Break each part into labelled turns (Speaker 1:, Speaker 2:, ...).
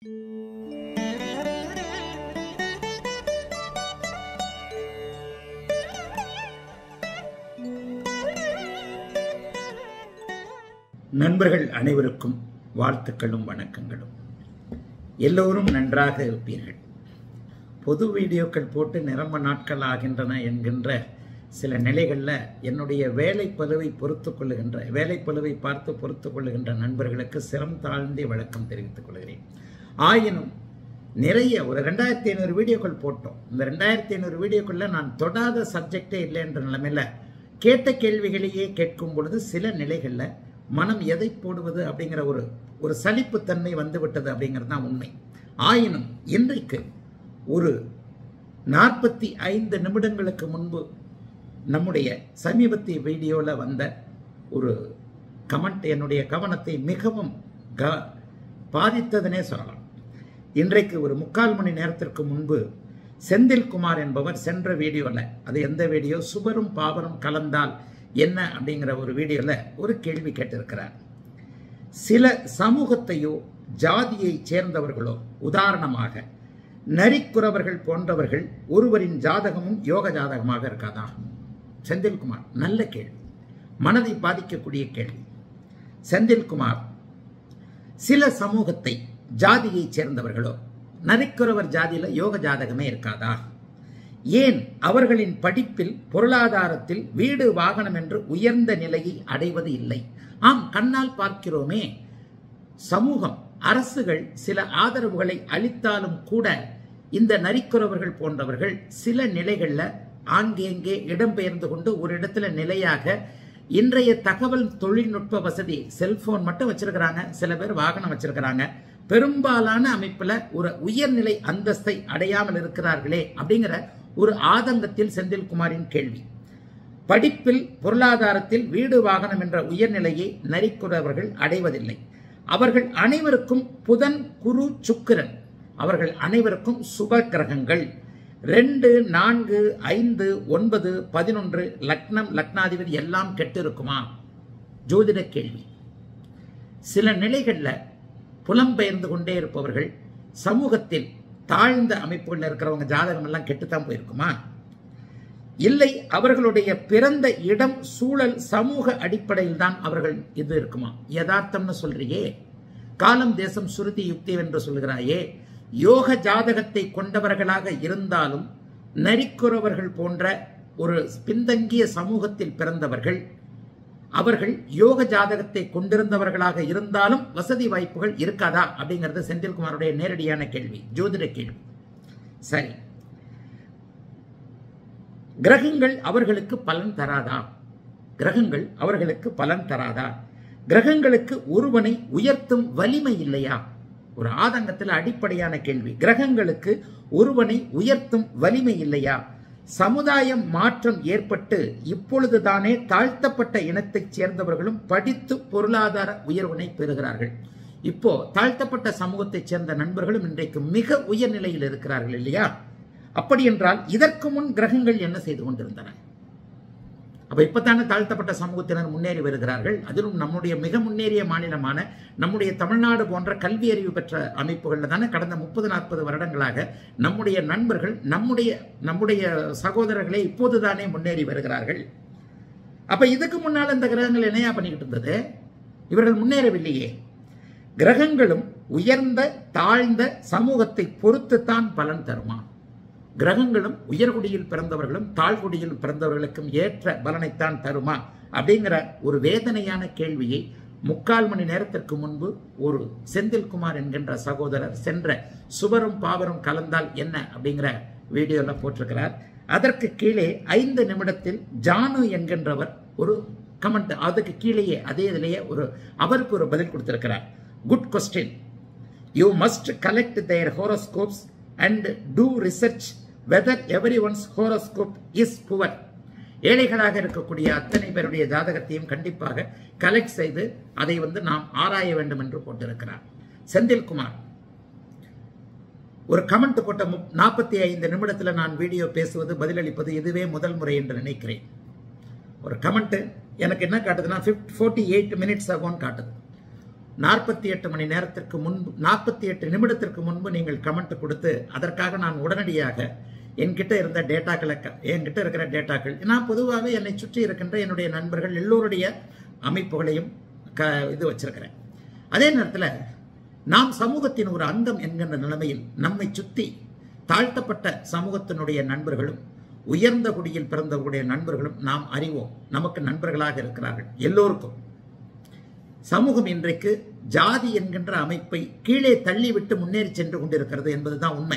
Speaker 1: நண்பர்கள் அனைவருக்கும் வாழ்த்துக்களும் வணக்கங்களும் எல்லோரும் நன்றாக இருப்பீர்கள் பொது வீடியோக்கள் போட்டு நிரம்ப நாட்கள் ஆகின்றன என்கின்ற சில நிலைகளில் என்னுடைய வேலை பழுவை பொறுத்து கொள்ளுகின்ற வேலை பழுவை பார்த்து பொறுத்து கொள்ளுகின்ற நண்பர்களுக்கு சிரம் தாழ்ந்தே வழக்கம் தெரிவித்துக் கொள்கிறேன் ஆயினும் நிறைய ஒரு ரெண்டாயிரத்தி ஐநூறு வீடியோக்கள் போட்டோம் இந்த ரெண்டாயிரத்தி ஐநூறு வீடியோக்குள்ள நான் தொடாத சப்ஜெக்டே இல்லை என்ற நிலைமையில கேட்ட கேள்விகளையே கேட்கும் பொழுது சில நிலைகளில் மனம் எதை போடுவது அப்படிங்கிற ஒரு ஒரு சலிப்புத்தன்மை வந்து விட்டது அப்படிங்கிறது தான் உண்மை ஆயினும் இன்றைக்கு ஒரு நாற்பத்தி ஐந்து நிமிடங்களுக்கு முன்பு நம்முடைய சமீபத்திய வீடியோவில் வந்த ஒரு கமெண்ட் என்னுடைய கவனத்தை மிகவும் க பாதித்ததுனே சொல்லலாம் இன்றைக்கு ஒரு முக்கால் மணி நேரத்திற்கு முன்பு செந்தில்குமார் என்பவர் சென்ற வீடியோவில் அது எந்த வீடியோ சுபரும் பாவரும் கலந்தால் என்ன அப்படிங்கிற ஒரு வீடியோவில் ஒரு கேள்வி கேட்டிருக்கிறார் சில சமூகத்தையோ ஜாதியை சேர்ந்தவர்களோ உதாரணமாக நரிக்குறவர்கள் போன்றவர்கள் ஒருவரின் ஜாதகமும் யோக ஜாதகமாக இருக்காதா செந்தில்குமார் நல்ல கேள்வி மனதை பாதிக்கக்கூடிய கேள்வி செந்தில்குமார் சில சமூகத்தை ஜாதியைச் சேர்ந்தவர்களோ நரிக்குறவர் ஜாதியில யோக ஜாதகமே இருக்காதா ஏன் அவர்களின் படிப்பில் பொருளாதாரத்தில் வீடு வாகனம் என்று உயர்ந்த நிலையை அடைவது இல்லை ஆம் கண்ணால் பார்க்கிறோமே சமூகம் அரசுகள் சில ஆதரவுகளை அளித்தாலும் கூட இந்த நரிக்குறவர்கள் போன்றவர்கள் சில நிலைகள்ல ஆங்கேங்கே இடம்பெயர்ந்து கொண்டு ஒரு இடத்துல நிலையாக இன்றைய தகவல் தொழில்நுட்ப வசதி செல்போன் மட்டும் வச்சிருக்கிறாங்க சில பேர் வாகனம் வச்சிருக்கிறாங்க பெரும்பாலான அமைப்புல ஒரு உயர்நிலை அந்தஸ்தை அடையாமல் இருக்கிறார்களே அப்படிங்கிற ஒரு ஆதங்கத்தில் செந்தில்குமாரின் கேள்வி படிப்பில் பொருளாதாரத்தில் வீடு வாகனம் என்ற உயர்நிலையை நரிக்குறவர்கள் அடைவதில்லை அவர்கள் அனைவருக்கும் புதன் குரு சுக்கிரன் அவர்கள் அனைவருக்கும் சுப கிரகங்கள் ரெண்டு நான்கு ஐந்து ஒன்பது பதினொன்று லக்னம் லக்னாதிபதி எல்லாம் கெட்டு இருக்குமா ஜோதிட கேள்வி சில நிலைகள்ல புலம்பெயர்ந்து கொண்டே இருப்பவர்கள் சமூகத்தில் தாழ்ந்த அமைப்புகளில் இருக்கிறவங்க ஜாதகம் எல்லாம் கெட்டுத்தான் போயிருக்குமா இல்லை அவர்களுடைய பிறந்த இடம் சூழல் சமூக அடிப்படையில் தான் அவர்கள் இது இருக்குமா யதார்த்தம்னு சொல்றியே காலம் தேசம் சுருதி யுக்தி என்று சொல்கிறாயே யோக ஜாதகத்தை கொண்டவர்களாக இருந்தாலும் நரிக்குறவர்கள் போன்ற ஒரு பின்தங்கிய சமூகத்தில் பிறந்தவர்கள் அவர்கள் யோக ஜாதகத்தை கொண்டிருந்தவர்களாக இருந்தாலும் வசதி வாய்ப்புகள் இருக்காதா அப்படிங்கிறது செந்தில்குமாருடைய நேரடியான கேள்வி ஜோதிட கேள்வி சரி கிரகங்கள் அவர்களுக்கு பலன் தராதா கிரகங்கள் அவர்களுக்கு பலன் தராதா கிரகங்களுக்கு ஒருவனை உயர்த்தும் வலிமை இல்லையா ஒரு ஆதங்கத்தில் அடிப்படையான கேள்வி கிரகங்களுக்கு ஒருவனை உயர்த்தும் வலிமை இல்லையா சமுதாயம் மாற்றம் ஏற்பட்டு இப்பொழுதுதானே தாழ்த்தப்பட்ட இனத்தைச் சேர்ந்தவர்களும் படித்து பொருளாதார உயர்வினை பெறுகிறார்கள் இப்போ தாழ்த்தப்பட்ட சமூகத்தைச் சேர்ந்த நண்பர்களும் இன்றைக்கு மிக உயர்நிலையில் இருக்கிறார்கள் இல்லையா அப்படி என்றால் இதற்கு முன் கிரகங்கள் என்ன செய்து கொண்டிருந்தன அப்ப இப்பத்தானே தாழ்த்தப்பட்ட சமூகத்தினர் முன்னேறி வருகிறார்கள் அதிலும் நம்முடைய மிக முன்னேறிய மாநிலமான நம்முடைய தமிழ்நாடு போன்ற கல்வி அறிவு பெற்ற அமைப்புகள்ல தானே கடந்த முப்பது நாற்பது வருடங்களாக நம்முடைய நண்பர்கள் நம்முடைய நம்முடைய சகோதரர்களே இப்போதுதானே முன்னேறி வருகிறார்கள் அப்ப இதுக்கு முன்னால் இந்த கிரகங்கள் என்னையா பண்ணிக்கிட்டு இருந்தது இவர்கள் முன்னேறவில்லையே கிரகங்களும் உயர்ந்த தாழ்ந்த சமூகத்தை பொறுத்துத்தான் பலன் தருமா கிரகங்களும் உயர்குடியில் பிறந்தவர்களும் தாழ்குடியில் பிறந்தவர்களுக்கும் ஏற்ற பலனைத்தான் தருமா அப்படிங்கிற ஒரு வேதனையான கேள்வியை முக்கால் மணி நேரத்திற்கு முன்பு ஒரு செந்தில்குமார் என்கின்ற சகோதரர் சென்ற சுவரும் பாவரும் கலந்தால் என்ன அப்படிங்கிற வீடியோல போட்டிருக்கிறார் அதற்கு கீழே ஐந்து நிமிடத்தில் ஜானு என்கின்றவர் ஒரு கமெண்ட் அதுக்கு கீழேயே அதே இதிலேயே ஒரு அவருக்கு ஒரு பதில் கொடுத்திருக்கிறார் good question you must collect their horoscopes and do research whether every one's horoscope is poor ஏழைகளாக இருக்கக்கூடிய அத்தனை பேருடைய ஜாதகத்தையும் கண்டிப்பாக கலெக்ட் செய்து அதை வந்து நாம் ஆராய வேண்டும் என்று போட்டிருக்கிறார் செந்தில்குமார் ஒரு கமெண்ட் போட்ட நாற்பத்தி ஐந்து நிமிடத்தில் நான் வீடியோ பேசுவது பதிலளிப்பது இதுவே முதல் முறை என்று நினைக்கிறேன் ஒரு கமெண்ட் எனக்கு என்ன காட்டுதுன்னா ஃபிஃப்ட் ஃபோர்ட்டி எயிட் மினிட்ஸ் ஆகும்னு காட்டுது நாற்பத்தி எட்டு மணி நேரத்திற்கு முன்பு நாற்பத்தி எட்டு நிமிடத்திற்கு முன்பு நீங்கள் கமெண்ட் கொடுத்து அதற்காக நான் உடனடியாக என்கிட்ட இருந்த டேட்டாக்களை க- என்கிட்ட இருக்கிற டேட்டாக்கள் நான் பொதுவாகவே என்னை சுற்றி இருக்கின்ற என்னுடைய நண்பர்கள் எல்லோருடைய அமைப்புகளையும் க இது வச்சிருக்கிறேன் அதே நேரத்தில் நாம் சமூகத்தின் ஒரு அங்கம் என்கின்ற நிலைமையில் நம்மை சுற்றி தாழ்த்தப்பட்ட சமூகத்தினுடைய நண்பர்களும் உயர்ந்த குடியில் பிறந்தவர்களுடைய நண்பர்களும் நாம் அறிவோம் நமக்கு நண்பர்களாக இருக்கிறார்கள் எல்லோருக்கும் சமூகம் இன்றைக்கு ஜாதி என்கின்ற அமைப்பை கீழே தள்ளிவிட்டு முன்னேறி சென்று கொண்டிருக்கிறது என்பதுதான் உண்மை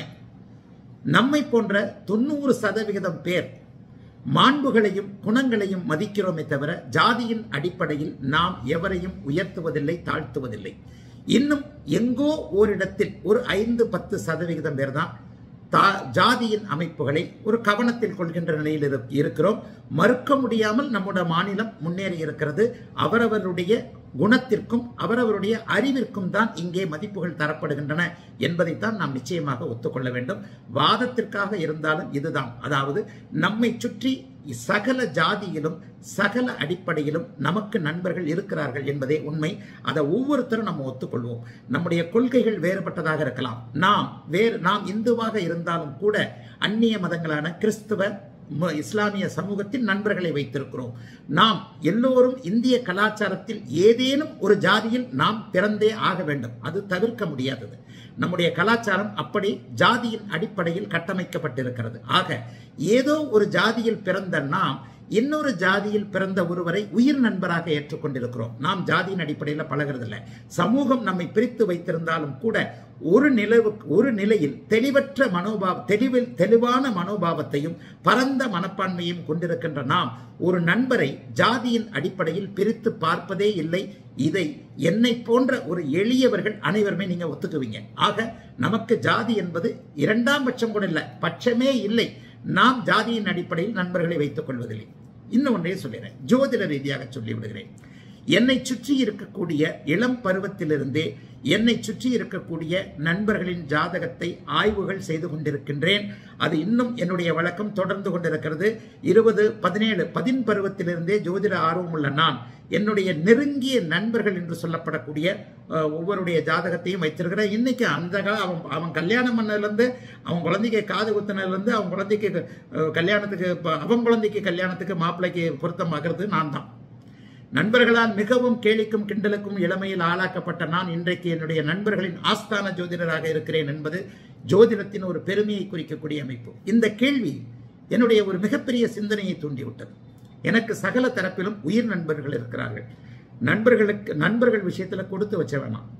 Speaker 1: நம்மை போன்ற தொண்ணூறு சதவிகிதம் பேர் மாண்புகளையும் குணங்களையும் மதிக்கிறோமே தவிர ஜாதியின் அடிப்படையில் நாம் எவரையும் உயர்த்துவதில்லை தாழ்த்துவதில்லை இன்னும் எங்கோ ஓரிடத்தில் ஒரு ஐந்து பத்து சதவிகிதம் பேர் தான் தா- ஜாதியின் அமைப்புகளை ஒரு கவனத்தில் கொள்கின்ற நிலையில் இரு- இருக்கிறோம் மறுக்க முடியாமல் நம்முடைய மாநிலம் முன்னேறி இருக்கிறது அவரவருடைய குணத்திற்கும் அவரவருடைய அறிவிற்கும் தான் இங்கே மதிப்புகள் தரப்படுகின்றன என்பதைத்தான் நாம் நிச்சயமாக ஒத்துக்கொள்ள வேண்டும் வாதத்திற்காக இருந்தாலும் இதுதான் அதாவது நம்மை சுற்றி சகல ஜாதியிலும் சகல அடிப்படையிலும் நமக்கு நண்பர்கள் இருக்கிறார்கள் என்பதே உண்மை அதை ஒவ்வொருத்தரும் நம்ம ஒத்துக்கொள்வோம் நம்முடைய கொள்கைகள் வேறுபட்டதாக இருக்கலாம் நாம் வேறு நாம் இந்துவாக இருந்தாலும் கூட அந்நிய மதங்களான கிறிஸ்துவ ம- இஸ்லாமிய சமூகத்தின் நண்பர்களை வைத்திருக்கிறோம் நாம் எல்லோரும் இந்திய கலாச்சாரத்தில் ஏதேனும் ஒரு ஜாதியில் நாம் பிறந்தே ஆக வேண்டும் அது தவிர்க்க முடியாதது நம்முடைய கலாச்சாரம் அப்படி ஜாதியின் அடிப்படையில் கட்டமைக்கப்பட்டிருக்கிறது ஆக ஏதோ ஒரு ஜாதியில் பிறந்த நாம் இன்னொரு ஜாதியில் பிறந்த ஒருவரை உயிர் நண்பராக ஏற்றுக்கொண்டிருக்கிறோம் நாம் ஜாதியின் அடிப்படையில் பழகிறதில்ல சமூகம் நம்மை பிரித்து வைத்திருந்தாலும் கூட ஒரு நிலவு ஒரு நிலையில் தெளிவற்ற மனோபாவ தெளிவில் தெளிவான மனோபாவத்தையும் பரந்த மனப்பான்மையும் கொண்டிருக்கின்ற நாம் ஒரு நண்பரை ஜாதியின் அடிப்படையில் பிரித்து பார்ப்பதே இல்லை இதை என்னை போன்ற ஒரு எளியவர்கள் அனைவருமே நீங்க ஒத்துக்குவீங்க ஆக நமக்கு ஜாதி என்பது இரண்டாம் பட்சம் கூட இல்லை பட்சமே இல்லை நாம் ஜாதியின் அடிப்படையில் நண்பர்களை வைத்துக் கொள்வதில்லை இன்னும் ஒன்றே சொல்லிடுறேன் ஜோதிட ரீதியாக சொல்லி விடுகிறேன் என்னை சுற்றி இருக்கக்கூடிய இளம் பருவத்திலிருந்தே என்னை சுற்றி இருக்கக்கூடிய நண்பர்களின் ஜாதகத்தை ஆய்வுகள் செய்து கொண்டிருக்கின்றேன் அது இன்னும் என்னுடைய வழக்கம் தொடர்ந்து கொண்டிருக்கிறது இருபது பதினேழு பதின் பருவத்திலிருந்தே ஜோதிட ஆர்வமுள்ள நான் என்னுடைய நெருங்கிய நண்பர்கள் என்று சொல்லப்படக்கூடிய அஹ், ஒவ்வொருடைய ஜாதகத்தையும் வைத்திருக்கிறேன் இன்னைக்கு அந்த கால அவன் அவன் கல்யாணம் பண்ணதுலேருந்து அவன் குழந்தைக்கு காது குத்தினதுலேருந்து அவன் குழந்தைக்கு அஹ், கல்யாணத்துக்கு இப்ப அவன் குழந்தைக்கு கல்யாணத்துக்கு மாப்பிள்ளைக்கு பொருத்தமாகிறது நான் தான் நண்பர்களால் மிகவும் கேலிக்கும் கிண்டலுக்கும் இளமையில் ஆளாக்கப்பட்ட நான் இன்றைக்கு என்னுடைய நண்பர்களின் ஆஸ்தான ஜோதிடராக இருக்கிறேன் என்பது ஜோதிடத்தின் ஒரு பெருமையை குறிக்கக்கூடிய அமைப்பு இந்த கேள்வி என்னுடைய ஒரு மிகப்பெரிய சிந்தனையை தூண்டிவிட்டது எனக்கு சகல தரப்பிலும் உயிர் நண்பர்கள் இருக்கிறார்கள் நண்பர்களுக்கு நண்பர்கள் விஷயத்துல கொடுத்து வச்ச வேணாம்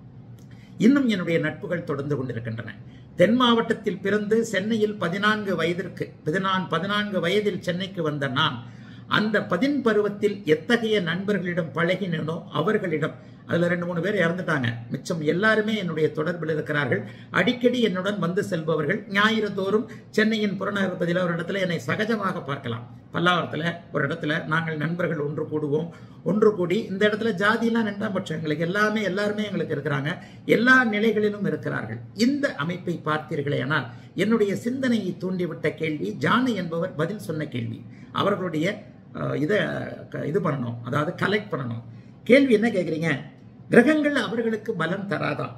Speaker 1: இன்னும் என்னுடைய நட்புகள் தொடர்ந்து கொண்டிருக்கின்றன தென் மாவட்டத்தில் பிறந்து சென்னையில் பதினான்கு வயதிற்கு பதினான் பதினான்கு வயதில் சென்னைக்கு வந்த நான் அந்த பதின் பருவத்தில் எத்தகைய நண்பர்களிடம் பழகினேனோ அவர்களிடம் அதுல ரெண்டு மூணு பேர் இறந்துட்டாங்க மிச்சம் எல்லாருமே என்னுடைய தொடர்பில் இருக்கிறார்கள் அடிக்கடி என்னுடன் வந்து செல்பவர்கள் ஞாயிறு தோறும் சென்னையின் புறநகர் பகுதியில் ஒரு இடத்துல என்னை சகஜமாக பார்க்கலாம் பல்லாவரத்தில் ஒரு இடத்துல நாங்கள் நண்பர்கள் ஒன்று கூடுவோம் ஒன்று கூடி இந்த இடத்துல ஜாதியெல்லாம் ரெண்டாம் பட்சம் எங்களுக்கு எல்லாமே எல்லாருமே எங்களுக்கு இருக்கிறாங்க எல்லா நிலைகளிலும் இருக்கிறார்கள் இந்த அமைப்பை பார்த்தீர்களே ஆனால் என்னுடைய சிந்தனையை தூண்டிவிட்ட கேள்வி ஜானு என்பவர் பதில் சொன்ன கேள்வி அவர்களுடைய அஹ், இதை க- இது பண்ணணும் அதாவது கலெக்ட் பண்ணணும் கேள்வி என்ன கேட்குறீங்க கிரகங்கள் அவர்களுக்கு பலம் தராதா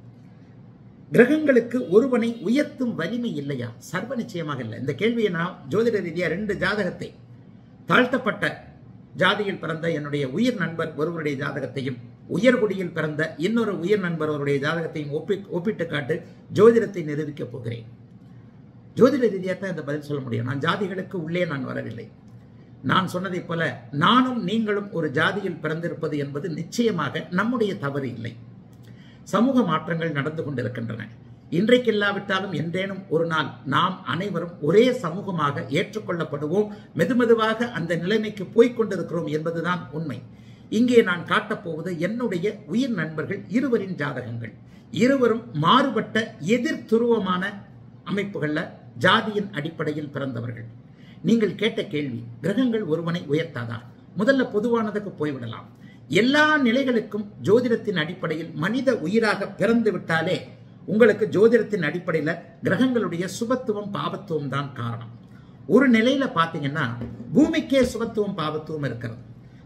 Speaker 1: கிரகங்களுக்கு ஒருவனை உயர்த்தும் வலிமை இல்லையா சர்வ நிச்சயமாக இல்லை இந்த கேள்வியை நான் ஜோதிட ரீதியா ரெண்டு ஜாதகத்தை தாழ்த்தப்பட்ட ஜாதியில் பிறந்த என்னுடைய உயிர் நண்பர் ஒருவருடைய ஜாதகத்தையும் உயர்குடியில் பிறந்த இன்னொரு உயிர் நண்பர் ஒருவருடைய ஜாதகத்தையும் ஒப்பி ஒப்பிட்டு காட்டு ஜோதிடத்தை நிரூபிக்கப் போகிறேன் ஜோதிட ரீதியாக தான் இந்த பதில் சொல்ல முடியும் நான் ஜாதிகளுக்கு உள்ளே நான் வரவில்லை நான் சொன்னதைப் போல நானும் நீங்களும் ஒரு ஜாதியில் பிறந்திருப்பது என்பது நிச்சயமாக நம்முடைய தவறு இல்லை சமூக மாற்றங்கள் நடந்து கொண்டிருக்கின்றன இன்றைக்கு இல்லாவிட்டாலும் என்றேனும் ஒரு நாள் நாம் அனைவரும் ஒரே சமூகமாக ஏற்றுக்கொள்ளப்படுவோம் மெதுமெதுவாக அந்த நிலைமைக்கு போய்க் கொண்டிருக்கிறோம் என்பதுதான் உண்மை இங்கே நான் காட்டப்போவது என்னுடைய உயிர் நண்பர்கள் இருவரின் ஜாதகங்கள் இருவரும் மாறுபட்ட எதிர் துருவமான அமைப்புகள்ல ஜாதியின் அடிப்படையில் பிறந்தவர்கள் நீங்கள் கேட்ட கேள்வி கிரகங்கள் ஒருவனை உயர்த்தாதா முதல்ல பொதுவானதுக்கு போய்விடலாம் எல்லா நிலைகளுக்கும் ஜோதிடத்தின் அடிப்படையில் மனித உயிராக பிறந்து விட்டாலே உங்களுக்கு ஜோதிடத்தின் அடிப்படையில் கிரகங்களுடைய சுபத்துவம் பாவத்துவம் தான் காரணம் ஒரு நிலையில பாத்தீங்கன்னா பூமிக்கே சுபத்துவம் பாவத்துவம் இருக்கிறது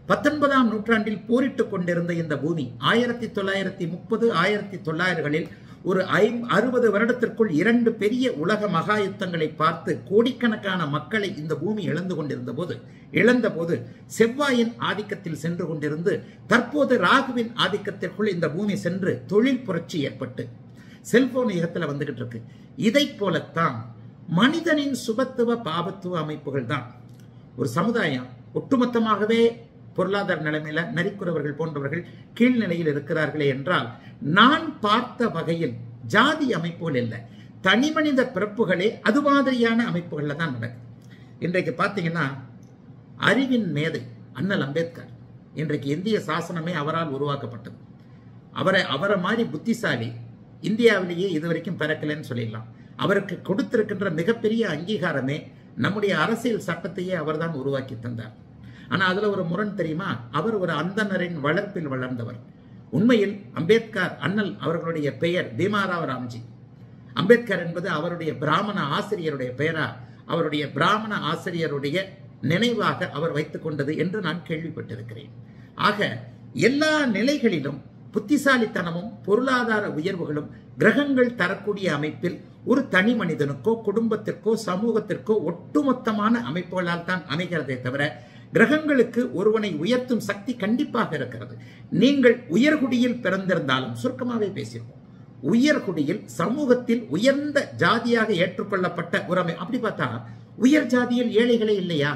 Speaker 1: பத்தொன்பதாம் நூற்றாண்டில் போரிட்டுக் கொண்டிருந்த இந்த பூமி ஆயிரத்தி தொள்ளாயிரத்தி முப்பது ஆயிரத்தி தொள்ளாயிரங்களில் ஒரு ஐ அறுபது வருடத்திற்குள் இரண்டு பெரிய உலக மகா யுத்தங்களை பார்த்து கோடிக்கணக்கான மக்களை இந்த பூமி இழந்து கொண்டிருந்த போது இழந்த போது செவ்வாயின் ஆதிக்கத்தில் சென்று கொண்டிருந்து தற்போது ராகுவின் ஆதிக்கத்திற்குள் இந்த பூமி சென்று தொழில் புரட்சி ஏற்பட்டு செல்போன் யுகத்தில் வந்துகிட்டு இருக்கு இதை போலத்தான் மனிதனின் சுபத்துவ பாபத்துவ அமைப்புகள் தான் ஒரு சமுதாயம் ஒட்டுமொத்தமாகவே பொருளாதார நிலைமையில நரிக்குறவர்கள் போன்றவர்கள் கீழ்நிலையில் இருக்கிறார்களே என்றால் நான் பார்த்த வகையில் ஜாதி அமைப்புகள் இல்லை தனி மனித பிறப்புகளே அது மாதிரியான அமைப்புகள்ல தான் நடக்குது இன்றைக்கு பார்த்தீங்கன்னா அறிவின் மேதை அண்ணல் அம்பேத்கர் இன்றைக்கு இந்திய சாசனமே அவரால் உருவாக்கப்பட்டது அவரை அவரை மாதிரி புத்திசாலி இந்தியாவிலேயே இதுவரைக்கும் பிறக்கலைன்னு சொல்லிடலாம் அவருக்கு கொடுத்திருக்கின்ற மிகப்பெரிய அங்கீகாரமே நம்முடைய அரசியல் சட்டத்தையே அவர்தான் உருவாக்கி தந்தார் ஆனா அதுல ஒரு முரண் தெரியுமா அவர் ஒரு அந்தனரின் வளர்ப்பில் வளர்ந்தவர் உண்மையில் அம்பேத்கர் அண்ணல் அவர்களுடைய பெயர் பீமாராவ் ராம்ஜி அம்பேத்கர் என்பது அவருடைய பிராமண ஆசிரியருடைய பெயரா அவருடைய பிராமண ஆசிரியருடைய நினைவாக அவர் வைத்துக் கொண்டது என்று நான் கேள்விப்பட்டிருக்கிறேன் ஆக எல்லா நிலைகளிலும் புத்திசாலித்தனமும் பொருளாதார உயர்வுகளும் கிரகங்கள் தரக்கூடிய அமைப்பில் ஒரு தனி மனிதனுக்கோ குடும்பத்திற்கோ சமூகத்திற்கோ ஒட்டுமொத்தமான அமைப்புகளால் தான் அமைகிறதே தவிர கிரகங்களுக்கு ஒருவனை உயர்த்தும் சக்தி கண்டிப்பாக இருக்கிறது நீங்கள் உயர்குடியில் பிறந்திருந்தாலும் சுருக்கமாகவே பேசியிருக்கோம் உயர்குடியில் சமூகத்தில் உயர்ந்த ஜாதியாக ஏற்றுக்கொள்ளப்பட்ட ஒரு அமை அப்படி பார்த்தா உயர் ஜாதியில் ஏழைகளே இல்லையா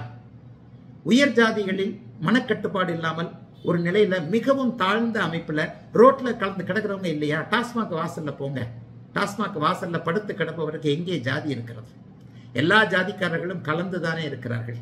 Speaker 1: உயர் ஜாதிகளில் மனக்கட்டுப்பாடு இல்லாமல் ஒரு நிலையில மிகவும் தாழ்ந்த அமைப்புல ரோட்ல கலந்து கிடக்கிறவங்க இல்லையா டாஸ்மாக் வாசல்ல போங்க டாஸ்மாக் வாசல்ல படுத்து கிடப்பவருக்கு எங்கே ஜாதி இருக்கிறது எல்லா ஜாதிக்காரர்களும் கலந்துதானே இருக்கிறார்கள்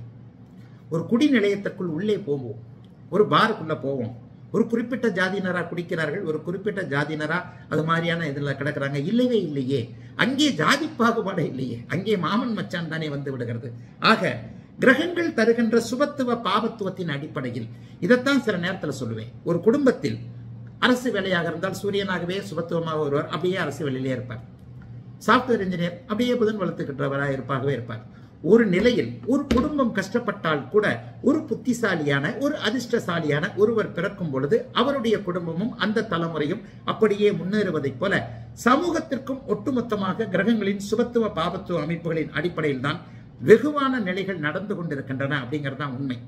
Speaker 1: ஒரு குடி நிலையத்திற்குள் உள்ளே போவோம் ஒரு பாருக்குள்ள போவோம் ஒரு குறிப்பிட்ட ஜாதியினரா குடிக்கிறார்கள் ஒரு குறிப்பிட்ட ஜாதியினரா அது மாதிரியான இதுல கிடக்குறாங்க இல்லவே இல்லையே அங்கே ஜாதி பாகுபாடு இல்லையே அங்கே மாமன் மச்சான் தானே வந்து விடுகிறது ஆக கிரகங்கள் தருகின்ற சுபத்துவ பாவத்துவத்தின் அடிப்படையில் இதைத்தான் சில நேரத்தில் சொல்லுவேன் ஒரு குடும்பத்தில் அரசு வேலையாக இருந்தால் சூரியனாகவே சுபத்துவமாக வருவார் அப்படியே அரசு வேலையிலே இருப்பார் சாப்ட்வேர் இன்ஜினியர் அப்படியே புதன் வளர்த்துக்கிட்டவராக இருப்பாகவே இருப்பார் ஒரு நிலையில் ஒரு குடும்பம் கஷ்டப்பட்டால் கூட ஒரு புத்திசாலியான ஒரு அதிர்ஷ்டசாலியான ஒருவர் பிறக்கும் பொழுது அவருடைய குடும்பமும் அந்த தலைமுறையும் அப்படியே முன்னேறுவதைப் போல சமூகத்திற்கும் ஒட்டுமொத்தமாக கிரகங்களின் சுபத்துவ பாபத்துவ அமைப்புகளின் அடிப்படையில் தான் வெகுவான நிலைகள் நடந்து கொண்டிருக்கின்றன அப்படிங்கிறது தான் உண்மை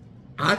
Speaker 1: ஆக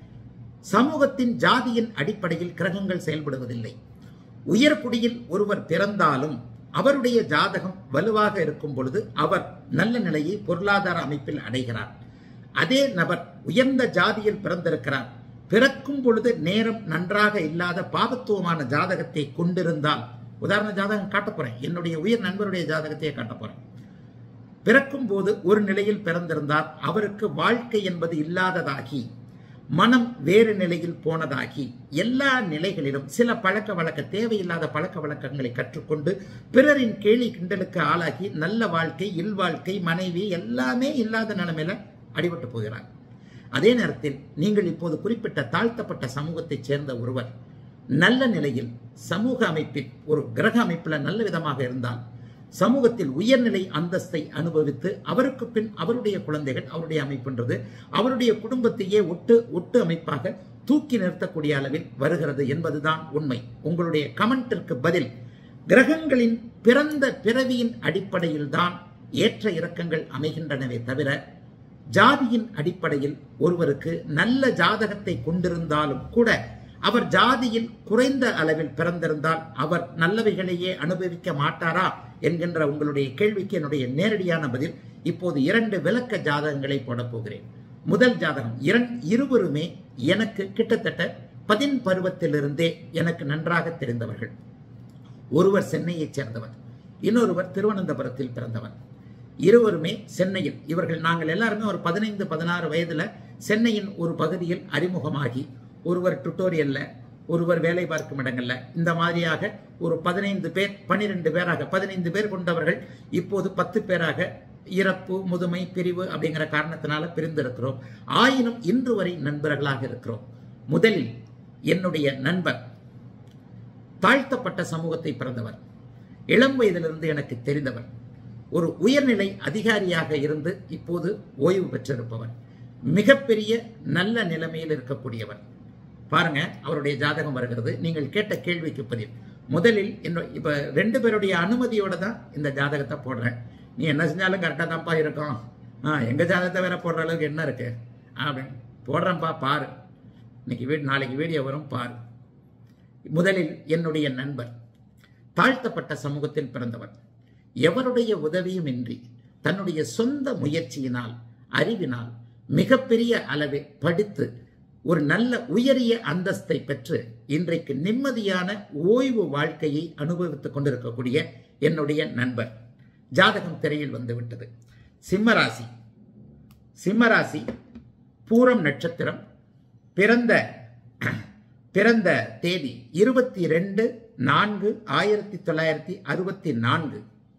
Speaker 1: சமூகத்தின் ஜாதியின் அடிப்படையில் கிரகங்கள் செயல்படுவதில்லை உயர்குடியில் ஒருவர் பிறந்தாலும் அவருடைய ஜாதகம் வலுவாக இருக்கும் பொழுது அவர் நல்ல நிலையை பொருளாதார அமைப்பில் அடைகிறார் அதே நபர் உயர்ந்த ஜாதியில் பிறந்திருக்கிறார் பிறக்கும் பொழுது நேரம் நன்றாக இல்லாத பாபத்துவமான ஜாதகத்தை கொண்டிருந்தால் உதாரண ஜாதகம் காட்டப் போறேன் என்னுடைய உயர் நண்பருடைய ஜாதகத்தையே காட்டப் போறேன் பிறக்கும் போது ஒரு நிலையில் பிறந்திருந்தால் அவருக்கு வாழ்க்கை என்பது இல்லாததாகி மனம் வேறு நிலையில் போனதாகி எல்லா நிலைகளிலும் சில பழக்க வழக்க தேவையில்லாத பழக்க வழக்கங்களை கற்றுக்கொண்டு பிறரின் கேலி கிண்டலுக்கு ஆளாகி நல்ல வாழ்க்கை இல்வாழ்க்கை மனைவி எல்லாமே இல்லாத நிலைமையில அடிபட்டு போகிறார் அதே நேரத்தில் நீங்கள் இப்போது குறிப்பிட்ட தாழ்த்தப்பட்ட சமூகத்தைச் சேர்ந்த ஒருவர் நல்ல நிலையில் சமூக அமைப்பில் ஒரு கிரக அமைப்பில் நல்ல விதமாக இருந்தால் சமூகத்தில் உயர்நிலை அந்தஸ்தை அனுபவித்து அவருக்கு பின் அவருடைய குழந்தைகள் அவருடைய அமைப்புன்றது அவருடைய குடும்பத்தையே ஒட்டு ஒட்டு அமைப்பாக தூக்கி நிறுத்தக்கூடிய அளவில் வருகிறது என்பதுதான் உண்மை உங்களுடைய கமெண்டிற்கு பதில் கிரகங்களின் பிறந்த பிறவியின் அடிப்படையில் தான் ஏற்ற இறக்கங்கள் அமைகின்றனவே தவிர ஜாதியின் அடிப்படையில் ஒருவருக்கு நல்ல ஜாதகத்தை கொண்டிருந்தாலும் கூட அவர் ஜாதியில் குறைந்த அளவில் பிறந்திருந்தால் அவர் நல்லவைகளையே அனுபவிக்க மாட்டாரா என்கின்ற உங்களுடைய கேள்விக்கு என்னுடைய நேரடியான பதில் இப்போது இரண்டு விளக்க ஜாதகங்களை போடப் போகிறேன் முதல் ஜாதகம் இரண் இருவருமே எனக்கு கிட்டத்தட்ட பதின் பருவத்திலிருந்தே எனக்கு நன்றாக தெரிந்தவர்கள் ஒருவர் சென்னையைச் சேர்ந்தவர் இன்னொருவர் திருவனந்தபுரத்தில் பிறந்தவர் இருவருமே சென்னையில் இவர்கள் நாங்கள் எல்லாருமே ஒரு பதினைந்து பதினாறு வயதுல சென்னையின் ஒரு பகுதியில் அறிமுகமாகி ஒருவர் டுட்டோரியல்ல ஒருவர் வேலை பார்க்கும் இடங்கள்ல இந்த மாதிரியாக ஒரு பதினைந்து பேர் பனிரெண்டு பேராக பதினைந்து பேர் கொண்டவர்கள் இப்போது பத்து பேராக இறப்பு முதுமை பிரிவு அப்படிங்கிற காரணத்தினால பிரிந்திருக்கிறோம் ஆயினும் இன்று வரை நண்பர்களாக இருக்கிறோம் முதலில் என்னுடைய நண்பர் தாழ்த்தப்பட்ட சமூகத்தை பிறந்தவர் இளம் வயதிலிருந்து எனக்கு தெரிந்தவர் ஒரு உயர்நிலை அதிகாரியாக இருந்து இப்போது ஓய்வு பெற்றிருப்பவர் மிகப்பெரிய நல்ல நிலைமையில் இருக்கக்கூடியவர் பாருங்க அவருடைய ஜாதகம் வருகிறது நீங்கள் கேட்ட கேள்விக்கு பதில் முதலில் என்ன இப்போ ரெண்டு பேருடைய அனுமதியோட தான் இந்த ஜாதகத்தை போடுறேன் நீ என்ன செஞ்சாலும் கரெக்டாக தான்ப்பா இருக்கும் ஆ எங்கள் ஜாதகத்தை வேற போடுற அளவுக்கு என்ன இருக்கு அப்படின்னு போடுறேன்ப்பா பாரு இன்னைக்கு வீடு நாளைக்கு வீடியோ வரும் பாரு முதலில் என்னுடைய நண்பர் தாழ்த்தப்பட்ட சமூகத்தில் பிறந்தவர் எவருடைய உதவியும் இன்றி தன்னுடைய சொந்த முயற்சியினால் அறிவினால் மிகப்பெரிய அளவில் படித்து ஒரு நல்ல உயரிய அந்தஸ்தை பெற்று இன்றைக்கு நிம்மதியான ஓய்வு வாழ்க்கையை அனுபவித்துக் கொண்டிருக்கக்கூடிய என்னுடைய நண்பர் ஜாதகம் திரையில் வந்துவிட்டது சிம்மராசி சிம்மராசி பூரம் நட்சத்திரம் பிறந்த பிறந்த தேதி இருபத்தி ரெண்டு நான்கு ஆயிரத்தி தொள்ளாயிரத்தி அறுபத்தி நான்கு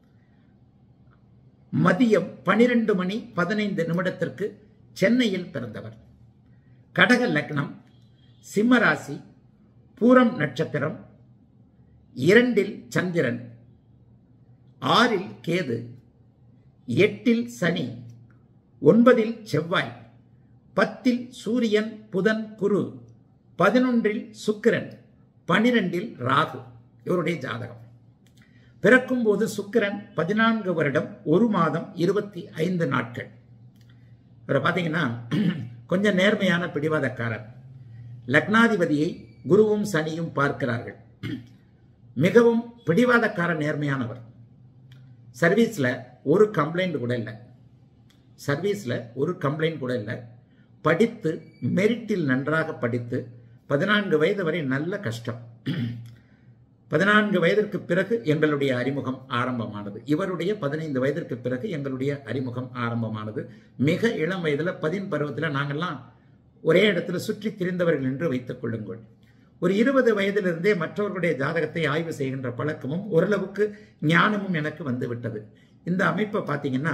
Speaker 1: மதியம் பனிரெண்டு மணி பதினைந்து நிமிடத்திற்கு சென்னையில் பிறந்தவர் கடக லக்னம் சிம்மராசி பூரம் நட்சத்திரம் இரண்டில் சந்திரன் ஆறில் கேது எட்டில் சனி ஒன்பதில் செவ்வாய் பத்தில் சூரியன் புதன் குரு பதினொன்றில் சுக்கிரன் பனிரெண்டில் ராகு இவருடைய ஜாதகம் பிறக்கும்போது சுக்கிரன் பதினான்கு வருடம் ஒரு மாதம் இருபத்தி ஐந்து நாட்கள் இவரை பார்த்தீங்கன்னா கொஞ்சம் நேர்மையான பிடிவாதக்காரர் லக்னாதிபதியை குருவும் சனியும் பார்க்கிறார்கள் மிகவும் பிடிவாதக்கார நேர்மையானவர் சர்வீஸில் ஒரு கம்ப்ளைண்ட் கூட இல்லை சர்வீஸில் ஒரு கம்ப்ளைண்ட் கூட இல்லை படித்து மெரிட்டில் நன்றாக படித்து பதினான்கு வயது வரை நல்ல கஷ்டம் பதினான்கு வயதிற்கு பிறகு எங்களுடைய அறிமுகம் ஆரம்பமானது இவருடைய பதினைந்து வயதிற்கு பிறகு எங்களுடைய அறிமுகம் ஆரம்பமானது மிக இளம் வயதில் பதின் பருவத்தில் நாங்கள்லாம் ஒரே இடத்துல சுற்றி திரிந்தவர்கள் என்று வைத்துக் கொள்ளுங்கள் ஒரு இருபது வயதிலிருந்தே மற்றவர்களுடைய ஜாதகத்தை ஆய்வு செய்கின்ற பழக்கமும் ஓரளவுக்கு ஞானமும் எனக்கு வந்து விட்டது இந்த அமைப்பை பார்த்தீங்கன்னா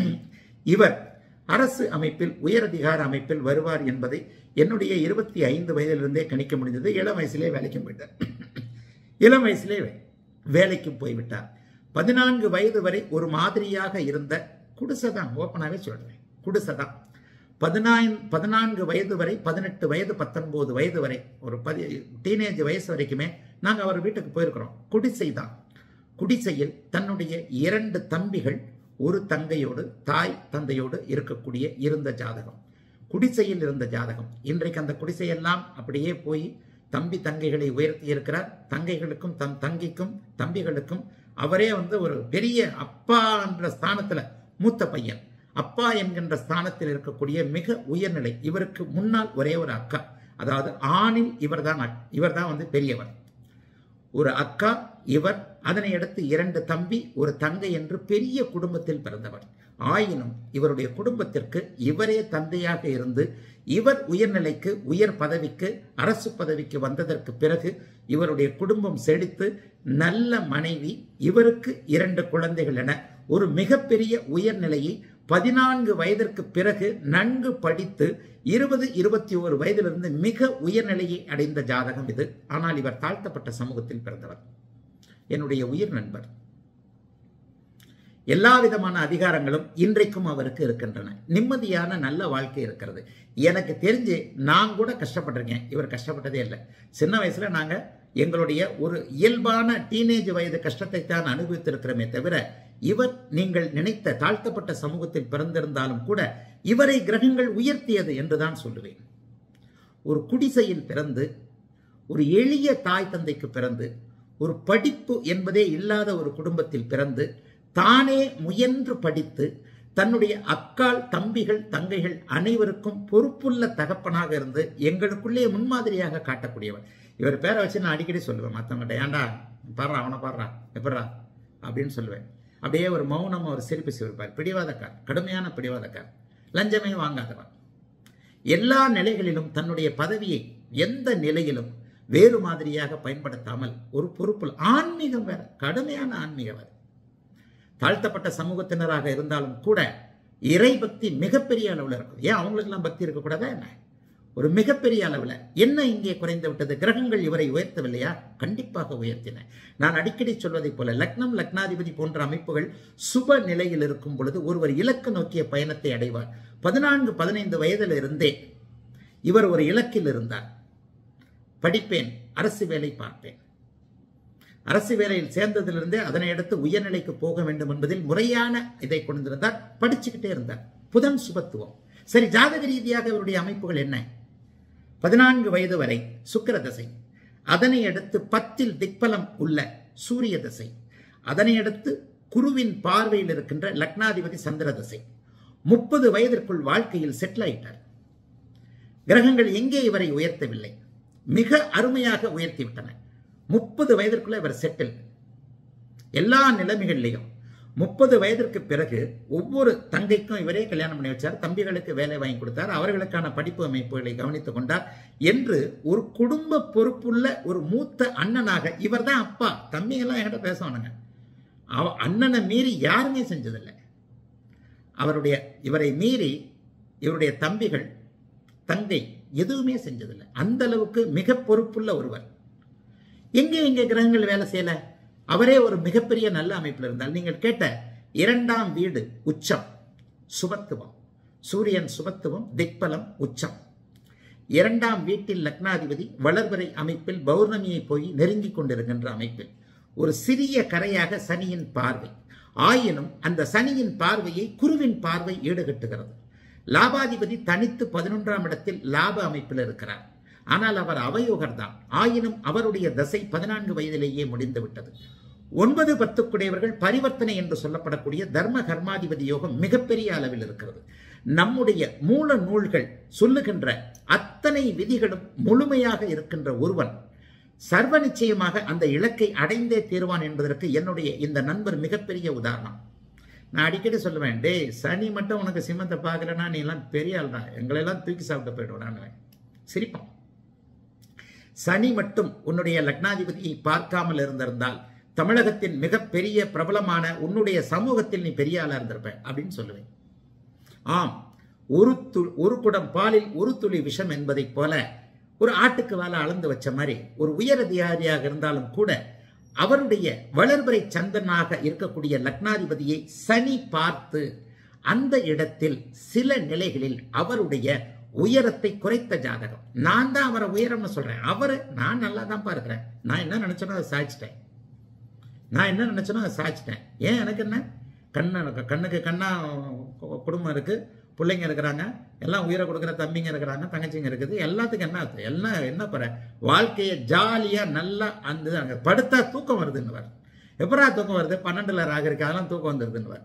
Speaker 1: இவர் அரசு அமைப்பில் உயரதிகார அமைப்பில் வருவார் என்பதை என்னுடைய இருபத்தி ஐந்து வயதிலிருந்தே கணிக்க முடிந்தது இளம் வயசிலே வேலைக்கு போயிட்டார் இளம் வயசிலே வேலைக்கு போய்விட்டார் பதினான்கு வயது வரை ஒரு மாதிரியாக இருந்த குடிசை தான் ஓப்பனாகவே சொல்றேன் குடிசை தான் பதினான் பதினான்கு வயது வரை பதினெட்டு வயது பத்தொன்பது வயது வரை ஒரு பதி டீனேஜ் வயசு வரைக்குமே நாங்கள் அவர் வீட்டுக்கு போயிருக்கிறோம் குடிசை தான் குடிசையில் தன்னுடைய இரண்டு தம்பிகள் ஒரு தங்கையோடு தாய் தந்தையோடு இருக்கக்கூடிய இருந்த ஜாதகம் குடிசையில் இருந்த ஜாதகம் இன்றைக்கு அந்த குடிசையெல்லாம் அப்படியே போய் தம்பி தங்கைகளை உயர்த்தி இருக்கிறார் தங்கைகளுக்கும் தம் தங்கிக்கும் தம்பிகளுக்கும் அவரே வந்து ஒரு பெரிய அப்பா என்ற ஸ்தானத்துல மூத்த பையன் அப்பா என்கின்ற ஸ்தானத்தில் இருக்கக்கூடிய மிக உயர்நிலை இவருக்கு முன்னால் ஒரே ஒரு அக்கா அதாவது ஆணில் இவர்தான் இவர்தான் வந்து பெரியவர் ஒரு அக்கா இவர் அதனை அடுத்து இரண்டு தம்பி ஒரு தங்கை என்று பெரிய குடும்பத்தில் பிறந்தவர் ஆயினும் இவருடைய குடும்பத்திற்கு இவரே தந்தையாக இருந்து இவர் உயர்நிலைக்கு உயர் பதவிக்கு அரசு பதவிக்கு வந்ததற்கு பிறகு இவருடைய குடும்பம் செழித்து நல்ல மனைவி இவருக்கு இரண்டு குழந்தைகள் என ஒரு மிகப்பெரிய உயர்நிலையை பதினான்கு வயதிற்கு பிறகு நன்கு படித்து இருபது இருபத்தி ஓரு வயதிலிருந்து மிக உயர்நிலையை அடைந்த ஜாதகம் இது ஆனால் இவர் தாழ்த்தப்பட்ட சமூகத்தில் பிறந்தவர் என்னுடைய உயிர் நண்பர் எல்லா விதமான அதிகாரங்களும் இன்றைக்கும் அவருக்கு இருக்கின்றன நிம்மதியான நல்ல வாழ்க்கை இருக்கிறது எனக்கு தெரிஞ்சு நான் கூட கஷ்டப்பட்டிருக்கேன் இவர் கஷ்டப்பட்டதே இல்லை சின்ன வயசுல நாங்க எங்களுடைய ஒரு இயல்பான டீனேஜ் வயது கஷ்டத்தை தான் அனுபவித்திருக்கிறோமே தவிர இவர் நீங்கள் நினைத்த தாழ்த்தப்பட்ட சமூகத்தில் பிறந்திருந்தாலும் கூட இவரை கிரகங்கள் உயர்த்தியது என்றுதான் சொல்லுவேன் ஒரு குடிசையில் பிறந்து ஒரு எளிய தாய் தந்தைக்கு பிறந்து ஒரு படிப்பு என்பதே இல்லாத ஒரு குடும்பத்தில் பிறந்து தானே முயன்று படித்து தன்னுடைய அக்கால் தம்பிகள் தங்கைகள் அனைவருக்கும் பொறுப்புள்ள தகப்பனாக இருந்து எங்களுக்குள்ளே முன்மாதிரியாக காட்டக்கூடியவர் இவர் பேரை வச்சு நான் அடிக்கடி சொல்லுவேன் மற்றவங்கள்ட்ட ஏன்டா பாடுறா அவனை பாடுறா எப்பட்றா அப்படின்னு சொல்லுவேன் அப்படியே ஒரு மௌனமாக ஒரு சிரிப்பு சிரிப்பார் பிடிவாதக்கார் கடுமையான பிடிவாதக்கார் லஞ்சமே வாங்காதவர் எல்லா நிலைகளிலும் தன்னுடைய பதவியை எந்த நிலையிலும் வேறு மாதிரியாக பயன்படுத்தாமல் ஒரு பொறுப்பு ஆன்மீகம் வேற கடுமையான ஆன்மீகம் வேற தாழ்த்தப்பட்ட சமூகத்தினராக இருந்தாலும் கூட இறை பக்தி மிகப்பெரிய அளவில் இருக்கும் ஏன் அவங்களுக்கெல்லாம் பக்தி இருக்கக்கூடாதா என்ன ஒரு மிகப்பெரிய அளவில் என்ன இங்கே குறைந்து விட்டது கிரகங்கள் இவரை உயர்த்தவில்லையா கண்டிப்பாக உயர்த்தின நான் அடிக்கடி சொல்வதைப் போல லக்னம் லக்னாதிபதி போன்ற அமைப்புகள் சுப நிலையில் இருக்கும் பொழுது ஒருவர் இலக்கு நோக்கிய பயணத்தை அடைவார் பதினான்கு பதினைந்து வயதில் இருந்தே இவர் ஒரு இலக்கில் இருந்தார் படிப்பேன் அரசு வேலை பார்ப்பேன் அரசு வேலையில் சேர்ந்ததிலிருந்தே அதனை அடுத்து உயர்நிலைக்கு போக வேண்டும் என்பதில் முறையான இதை கொண்டிருந்தார் படிச்சுக்கிட்டே இருந்தார் புதன் சுபத்துவம் சரி ஜாதக ரீதியாக இவருடைய அமைப்புகள் என்ன பதினான்கு வயது வரை சுக்கிர தசை அதனை அடுத்து பத்தில் திக்பலம் உள்ள சூரிய தசை அதனை அடுத்து குருவின் பார்வையில் இருக்கின்ற லக்னாதிபதி சந்திர தசை முப்பது வயதிற்குள் வாழ்க்கையில் செட்டில் ஆயிட்டார் கிரகங்கள் எங்கே இவரை உயர்த்தவில்லை மிக அருமையாக உயர்த்திவிட்டன முப்பது வயதிற்குள்ள இவர் செட்டில் எல்லா நிலைமைகள்லையும் முப்பது வயதிற்கு பிறகு ஒவ்வொரு தங்கைக்கும் இவரே கல்யாணம் பண்ணி வச்சார் தம்பிகளுக்கு வேலை வாங்கி கொடுத்தார் அவர்களுக்கான படிப்பு அமைப்புகளை கவனித்துக் கொண்டார் என்று ஒரு குடும்ப பொறுப்புள்ள ஒரு மூத்த அண்ணனாக இவர் தான் அப்பா தம்பிகள்லாம் என்கிட்ட பேசுவானுங்க அவ அண்ணனை மீறி யாருமே செஞ்சதில்லை அவருடைய இவரை மீறி இவருடைய தம்பிகள் தங்கை எதுவுமே செஞ்சதில்லை அந்த அளவுக்கு மிக பொறுப்புள்ள ஒருவர் எங்கே எங்கே கிரகங்கள் வேலை செய்யல அவரே ஒரு மிகப்பெரிய நல்ல அமைப்பில் இருந்தால் நீங்கள் கேட்ட இரண்டாம் வீடு உச்சம் சுபத்துவம் சூரியன் சுபத்துவம் திக்பலம் உச்சம் இரண்டாம் வீட்டில் லக்னாதிபதி வளர்வரை அமைப்பில் பௌர்ணமியை போய் நெருங்கிக் கொண்டிருக்கின்ற அமைப்பில் ஒரு சிறிய கரையாக சனியின் பார்வை ஆயினும் அந்த சனியின் பார்வையை குருவின் பார்வை ஈடுகட்டுகிறது லாபாதிபதி தனித்து பதினொன்றாம் இடத்தில் லாப அமைப்பில் இருக்கிறார் ஆனால் அவர் அவயோகர் தான் ஆயினும் அவருடைய தசை பதினான்கு வயதிலேயே முடிந்து விட்டது ஒன்பது பத்துக்குடையவர்கள் பரிவர்த்தனை என்று சொல்லப்படக்கூடிய தர்ம கர்மாதிபதி யோகம் மிகப்பெரிய அளவில் இருக்கிறது நம்முடைய மூல நூல்கள் சொல்லுகின்ற அத்தனை விதிகளும் முழுமையாக இருக்கின்ற ஒருவன் சர்வ நிச்சயமாக அந்த இலக்கை அடைந்தே தீர்வான் என்பதற்கு என்னுடைய இந்த நண்பர் மிகப்பெரிய உதாரணம் நான் அடிக்கடி சொல்லுவேன் டேய் சனி மட்டும் உனக்கு சிம்மத்தை பார்க்கலன்னா நீ எல்லாம் பெரிய ஆள் தான் எங்களெல்லாம் தூக்கி சாப்பிட்டு போயிடுவான் சிரிப்பான் சனி மட்டும் உன்னுடைய லக்னாதிபதியை பார்க்காமல் இருந்திருந்தால் தமிழகத்தின் மிகப்பெரிய பிரபலமான உன்னுடைய சமூகத்தில் நீ பெரிய ஆளா இருந்திருப்ப அப்படின்னு சொல்லுவேன் ஆம் ஒரு து ஒரு குடம் பாலில் ஒரு துளி விஷம் என்பதைப் போல ஒரு ஆட்டுக்கு வேலை அளந்து வச்ச மாதிரி ஒரு உயர் அதிகாரியாக இருந்தாலும் கூட அவருடைய வளர்பறை சந்தனாக இருக்கக்கூடிய லக்னாதிபதியை சனி பார்த்து அந்த இடத்தில் சில நிலைகளில் அவருடைய உயரத்தை குறைத்த ஜாதகம் நான் தான் அவரை உயரம்னு சொல்றேன் அவரு நான் நல்லா தான் இருக்கிறேன் நான் என்ன நினைச்சனோ அதை சாய்ச்சிட்டேன் நான் என்ன நினைச்சனோ அதை சாய்ச்சிட்டேன் ஏன் எனக்கு என்ன கண்ணு கண்ணுக்கு கண்ணா குடும்பம் இருக்கு பிள்ளைங்க இருக்கிறாங்க எல்லாம் உயிரை கொடுக்குற தம்பிங்க இருக்கிறாங்க தங்கச்சிங்க இருக்குது எல்லாத்துக்கும் என்ன அர்த்தம் எல்லாம் என்ன போற வாழ்க்கையை ஜாலியா நல்லா அந்த அங்கே படுத்தா தூக்கம் வருதுன்னு எப்படா தூக்கம் வருது பன்னெண்டுல ராக இருக்கு அதெல்லாம் தூக்கம் வந்துருதுன்னு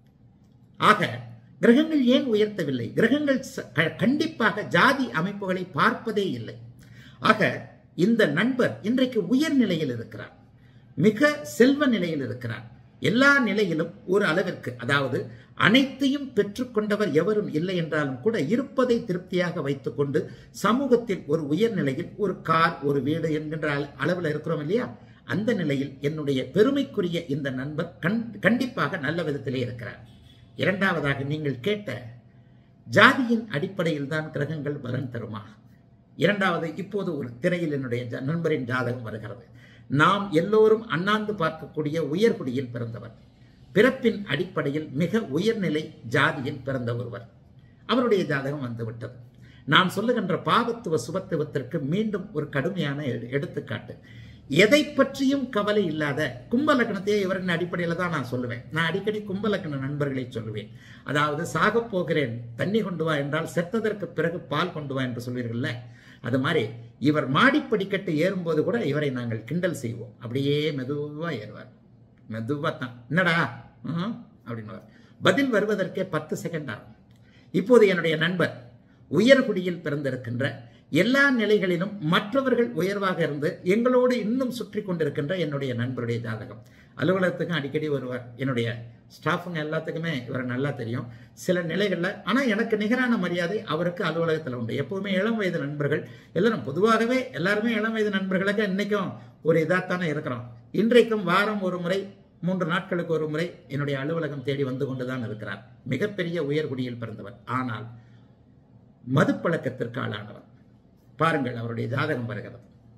Speaker 1: ஆக கிரகங்கள் ஏன் உயர்த்தவில்லை கிரகங்கள் கண்டிப்பாக ஜாதி அமைப்புகளை பார்ப்பதே இல்லை ஆக இந்த நண்பர் இன்றைக்கு உயர் நிலையில் இருக்கிறார் மிக செல்வ நிலையில் இருக்கிறார் எல்லா நிலையிலும் ஒரு அளவிற்கு அதாவது அனைத்தையும் பெற்றுக்கொண்டவர் எவரும் இல்லை என்றாலும் கூட இருப்பதை திருப்தியாக வைத்துக்கொண்டு சமூகத்தில் ஒரு உயர்நிலையில் ஒரு கார் ஒரு வீடு என்கின்ற அளவில் இருக்கிறோம் இல்லையா அந்த நிலையில் என்னுடைய பெருமைக்குரிய இந்த நண்பர் கண் கண்டிப்பாக நல்ல விதத்திலே இருக்கிறார் இரண்டாவதாக நீங்கள் கேட்ட ஜாதியின் அடிப்படையில் தான் கிரகங்கள் பலன் தருமா இரண்டாவது இப்போது ஒரு திரையில் என்னுடைய நண்பரின் ஜாதகம் வருகிறது நாம் எல்லோரும் அண்ணாந்து பார்க்கக்கூடிய உயர்குடியில் பிறந்தவர் பிறப்பின் அடிப்படையில் மிக உயர்நிலை ஜாதியில் பிறந்த ஒருவர் அவருடைய ஜாதகம் வந்துவிட்டது நான் சொல்லுகின்ற பாவத்துவ சுபத்துவத்திற்கு மீண்டும் ஒரு கடுமையான எடுத்துக்காட்டு எதை பற்றியும் கவலை இல்லாத கும்பலக்கணத்தையே இவரின் அடிப்படையில் தான் நான் சொல்லுவேன் நான் அடிக்கடி கும்பலக்கண நண்பர்களை சொல்லுவேன் அதாவது சாகப் போகிறேன் தண்ணி கொண்டு வா என்றால் செத்ததற்கு பிறகு பால் கொண்டு வா என்று சொல்வீர்கள்ல அது மாதிரி இவர் மாடிப்படிக்கட்டு ஏறும்போது கூட இவரை நாங்கள் கிண்டல் செய்வோம் அப்படியே மெதுவா ஏறுவார் மெதுவா தான் என்னடா அப்படின்னு பதில் வருவதற்கே பத்து செகண்ட் ஆகும் இப்போது என்னுடைய நண்பர் உயர்குடியில் பிறந்திருக்கின்ற எல்லா நிலைகளிலும் மற்றவர்கள் உயர்வாக இருந்து எங்களோடு இன்னும் சுற்றி கொண்டிருக்கின்ற என்னுடைய நண்பருடைய ஜாதகம் அலுவலகத்துக்கும் அடிக்கடி வருவார் என்னுடைய ஸ்டாஃபுங்க எல்லாத்துக்குமே இவரை நல்லா தெரியும் சில நிலைகளில் ஆனால் எனக்கு நிகரான மரியாதை அவருக்கு அலுவலகத்தில் உண்டு எப்போவுமே இளம் வயது நண்பர்கள் எல்லாரும் பொதுவாகவே எல்லாருமே இளம் வயது நண்பர்களுக்கு இன்னைக்கும் ஒரு இதாகத்தானே இருக்கிறோம் இன்றைக்கும் வாரம் ஒரு முறை மூன்று நாட்களுக்கு ஒரு முறை என்னுடைய அலுவலகம் தேடி வந்து கொண்டுதான் இருக்கிறார் மிகப்பெரிய உயர்குடியில் பிறந்தவர் ஆனால் மதுப்பழக்கத்திற்கு ஆளானவர் பாருங்கள் அவருடைய ஜாதகம் வருகிறது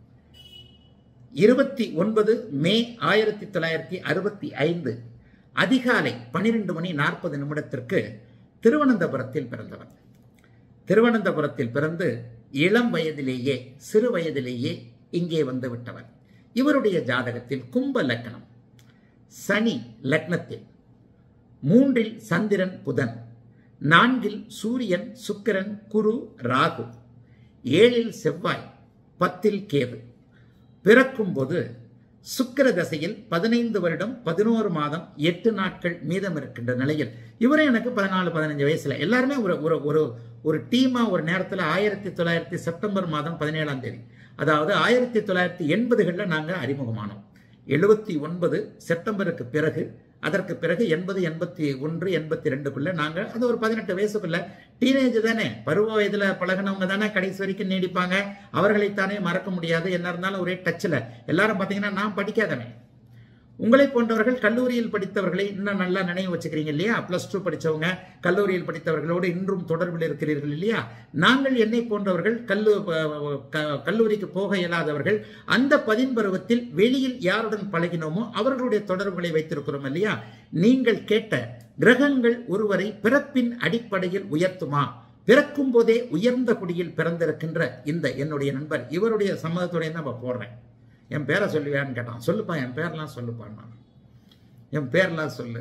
Speaker 1: இருபத்தி ஒன்பது மே ஆயிரத்தி தொள்ளாயிரத்தி அறுபத்தி ஐந்து அதிகாலை பனிரெண்டு மணி நாற்பது நிமிடத்திற்கு திருவனந்தபுரத்தில் பிறந்தவர் திருவனந்தபுரத்தில் பிறந்து இளம் வயதிலேயே சிறு வயதிலேயே இங்கே வந்து விட்டவர் இவருடைய ஜாதகத்தில் கும்ப லக்னம் சனி லக்னத்தில் மூன்றில் சந்திரன் புதன் நான்கில் சூரியன் சுக்கிரன் குரு ராகு ஏழில் செவ்வாய் பத்தில் கேது பிறக்கும்போது சுக்கிர தசையில் பதினைந்து வருடம் பதினோரு மாதம் எட்டு நாட்கள் மீதம் இருக்கின்ற நிலையில் இவரே எனக்கு பதினாலு பதினஞ்சு வயசுல எல்லாருமே ஒரு ஒரு ஒரு ஒரு டீமா ஒரு நேரத்தில் ஆயிரத்தி தொள்ளாயிரத்தி செப்டம்பர் மாதம் பதினேழாம் தேதி அதாவது ஆயிரத்தி தொள்ளாயிரத்தி எண்பதுகளில் நாங்கள் அறிமுகமானோம் எழுபத்தி ஒன்பது செப்டம்பருக்கு பிறகு அதற்கு பிறகு எண்பது எண்பத்தி ஒன்று எண்பத்தி ரெண்டுக்குள்ள நாங்கள் அது ஒரு பதினெட்டு வயசுக்குள்ள டீனேஜ் தானே பருவ வயதுல பழகினவங்க தானே கடைசி வரைக்கும் நீடிப்பாங்க அவர்களைத்தானே மறக்க முடியாது என்ன இருந்தாலும் ஒரே டச்சில் எல்லாரும் பார்த்தீங்கன்னா நான் படிக்காதவன் உங்களை போன்றவர்கள் கல்லூரியில் படித்தவர்களை இன்னும் நல்லா நினைவு வச்சுக்கிறீங்க இல்லையா பிளஸ் டூ படித்தவங்க கல்லூரியில் படித்தவர்களோடு இன்றும் தொடர்பில் இருக்கிறீர்கள் இல்லையா நாங்கள் என்னை போன்றவர்கள் கல்லு க- கல்லூரிக்கு போக இயலாதவர்கள் அந்த பதின்பருவத்தில் வெளியில் யாருடன் பழகினோமோ அவர்களுடைய தொடர்புகளை வைத்திருக்கிறோம் இல்லையா நீங்கள் கேட்ட கிரகங்கள் ஒருவரை பிறப்பின் அடிப்படையில் உயர்த்துமா பிறக்கும் போதே உயர்ந்த குடியில் பிறந்திருக்கின்ற இந்த என்னுடைய நண்பர் இவருடைய சம்மதத்தோடைய தான் நான் போடுறேன் என் பேரை சொல்லுவியான்னு கேட்டான் சொல்லுப்பா என் பேர்லாம் சொல்லுப்பான் நான் என் பேர்லாம் சொல்லு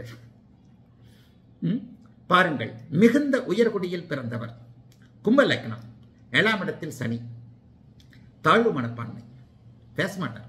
Speaker 1: ம்? பாருங்கள் மிகுந்த உயர்குடியில் பிறந்தவர் கும்ப லக்னம் ஏழாம் இடத்தில் சனி தாழ்வு மனப்பான்மை பேச மாட்டார்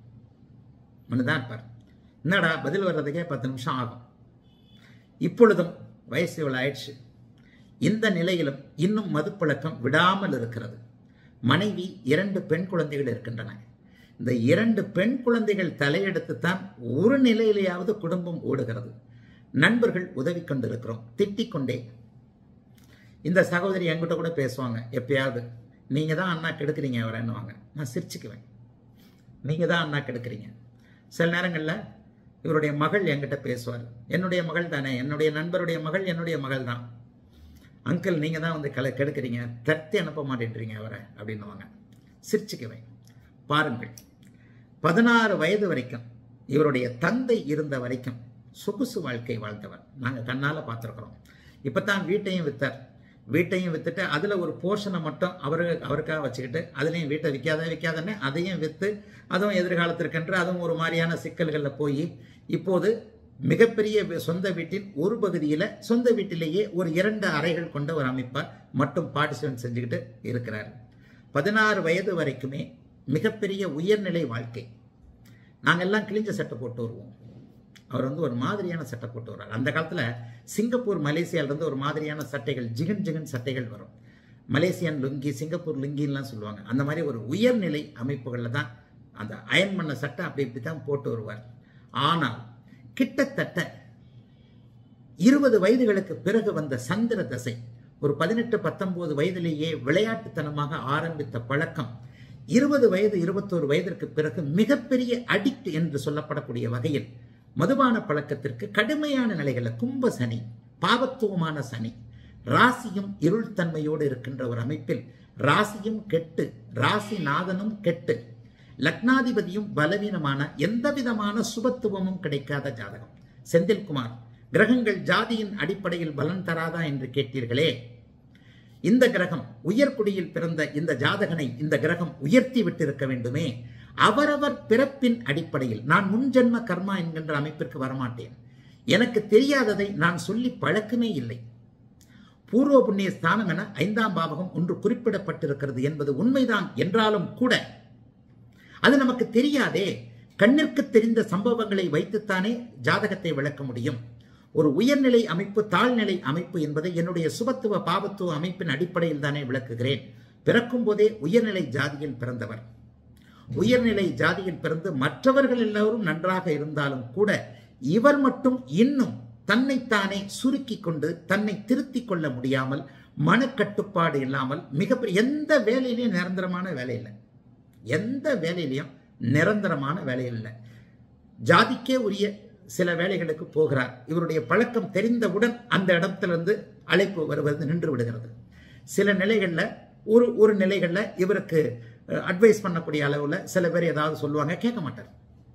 Speaker 1: தான் இருப்பார் என்னடா பதில் வர்றதுக்கே பத்து நிமிஷம் ஆகும் இப்பொழுதும் வயசு இவ்வளவு ஆயிடுச்சு இந்த நிலையிலும் இன்னும் மதுப்பழக்கம் விடாமல் இருக்கிறது மனைவி இரண்டு பெண் குழந்தைகள் இருக்கின்றன இந்த இரண்டு பெண் குழந்தைகள் தலையெடுத்துத்தான் ஒரு நிலையிலேயாவது குடும்பம் ஓடுகிறது நண்பர்கள் உதவி கொண்டிருக்கிறோம் திட்டிக் கொண்டே இந்த சகோதரி என்கிட்ட கூட பேசுவாங்க எப்பயாவது நீங்க தான் அண்ணா கெடுக்குறீங்க அவரன்னுவாங்க நான் சிரிச்சுக்குவேன் நீங்க தான் அண்ணா கெடுக்குறீங்க சில நேரங்களில் இவருடைய மகள் என்கிட்ட பேசுவார் என்னுடைய மகள் தானே என்னுடைய நண்பருடைய மகள் என்னுடைய மகள் தான் அங்கிள் நீங்க தான் வந்து கலை கெடுக்குறீங்க தட்டி அனுப்ப மாட்டேன்றீங்க அவரை அப்படின்னுவாங்க சிரிச்சுக்குவேன் பாருங்கள் பதினாறு வயது வரைக்கும் இவருடைய தந்தை இருந்த வரைக்கும் சொகுசு வாழ்க்கை வாழ்ந்தவர் நாங்கள் கண்ணால் பார்த்துருக்குறோம் இப்போ தான் வீட்டையும் வித்தார் வீட்டையும் வித்துட்டு அதில் ஒரு போர்ஷனை மட்டும் அவரு அவருக்காக வச்சுக்கிட்டு அதுலேயும் வீட்டை விற்காத விற்காதன்னு அதையும் விற்று அதுவும் எதிர்காலத்திற்கென்று அதுவும் ஒரு மாதிரியான சிக்கல்களில் போய் இப்போது மிகப்பெரிய வி- சொந்த வீட்டின் ஒரு பகுதியில் சொந்த வீட்டிலேயே ஒரு இரண்டு அறைகள் கொண்ட ஒரு அமைப்பை மட்டும் பார்ட்டிசிபேட் செஞ்சுக்கிட்டு இருக்கிறார் பதினாறு வயது வரைக்குமே மிகப்பெரிய உயர்நிலை வாழ்க்கை நாங்கள் எல்லாம் கிழிஞ்ச சட்டை போட்டு வருவோம் அவர் வந்து ஒரு மாதிரியான சட்டை போட்டு வர்றார் அந்த காலத்தில் சிங்கப்பூர் மலேசியால இருந்து ஒரு மாதிரியான சட்டைகள் ஜிகன் ஜிகன் சட்டைகள் வரும் மலேசியன் லுங்கி சிங்கப்பூர் லுங்கின்லாம் சொல்லுவாங்க அந்த மாதிரி ஒரு உயர்நிலை அமைப்புகளில் தான் அந்த அயன் பண்ண சட்டை அப்படி இப்படி தான் போட்டு வருவார் ஆனால் கிட்டத்தட்ட இருபது வயதுகளுக்கு பிறகு வந்த சந்திர தசை ஒரு பதினெட்டு பத்தொன்பது வயதிலேயே விளையாட்டுத்தனமாக ஆரம்பித்த பழக்கம் இருபது வயது இருபத்தோரு வயதிற்கு பிறகு மிகப்பெரிய அடிக்ட் என்று சொல்லப்படக்கூடிய வகையில் மதுபான பழக்கத்திற்கு கடுமையான நிலைகளில் கும்ப சனி பாவத்துவமான சனி ராசியும் இருள் தன்மையோடு இருக்கின்ற ஒரு அமைப்பில் ராசியும் கெட்டு ராசி நாதனும் கெட்டு லக்னாதிபதியும் பலவீனமான எந்த விதமான சுபத்துவமும் கிடைக்காத ஜாதகம் செந்தில்குமார் கிரகங்கள் ஜாதியின் அடிப்படையில் பலன் தராதா என்று கேட்டீர்களே இந்த கிரகம் உயர்குடியில் பிறந்த இந்த ஜாதகனை இந்த கிரகம் உயர்த்தி விட்டிருக்க வேண்டுமே அவரவர் பிறப்பின் அடிப்படையில் நான் முன்ஜென்ம கர்மா என்கின்ற அமைப்பிற்கு வரமாட்டேன் எனக்கு தெரியாததை நான் சொல்லி பழக்கமே இல்லை பூர்வ புண்ணிய ஸ்தானம் என ஐந்தாம் பாவகம் ஒன்று குறிப்பிடப்பட்டிருக்கிறது என்பது உண்மைதான் என்றாலும் கூட அது நமக்கு தெரியாதே கண்ணிற்கு தெரிந்த சம்பவங்களை வைத்துத்தானே ஜாதகத்தை விளக்க முடியும் ஒரு உயர்நிலை அமைப்பு தாழ்நிலை அமைப்பு என்பதை என்னுடைய சுபத்துவ பாவத்துவ அமைப்பின் அடிப்படையில் தானே விளக்குகிறேன் பிறக்கும் போதே உயர்நிலை ஜாதியில் பிறந்தவர் உயர்நிலை ஜாதியில் பிறந்து மற்றவர்கள் எல்லோரும் நன்றாக இருந்தாலும் கூட இவர் மட்டும் இன்னும் தன்னைத்தானே சுருக்கி கொண்டு தன்னை திருத்திக் கொள்ள முடியாமல் மனக்கட்டுப்பாடு இல்லாமல் மிகப்பெரிய எந்த வேலையிலையும் நிரந்தரமான வேலை இல்லை எந்த வேலையிலையும் நிரந்தரமான வேலை இல்லை ஜாதிக்கே உரிய சில வேலைகளுக்கு போகிறார் இவருடைய பழக்கம் தெரிந்தவுடன் அந்த இடத்திலிருந்து அழைப்பு வருவது நின்று விடுகிறது சில நிலைகளில் ஒரு ஒரு நிலைகளில் இவருக்கு அட்வைஸ் பண்ணக்கூடிய அளவில் சில பேர் ஏதாவது சொல்லுவாங்க கேட்க மாட்டார்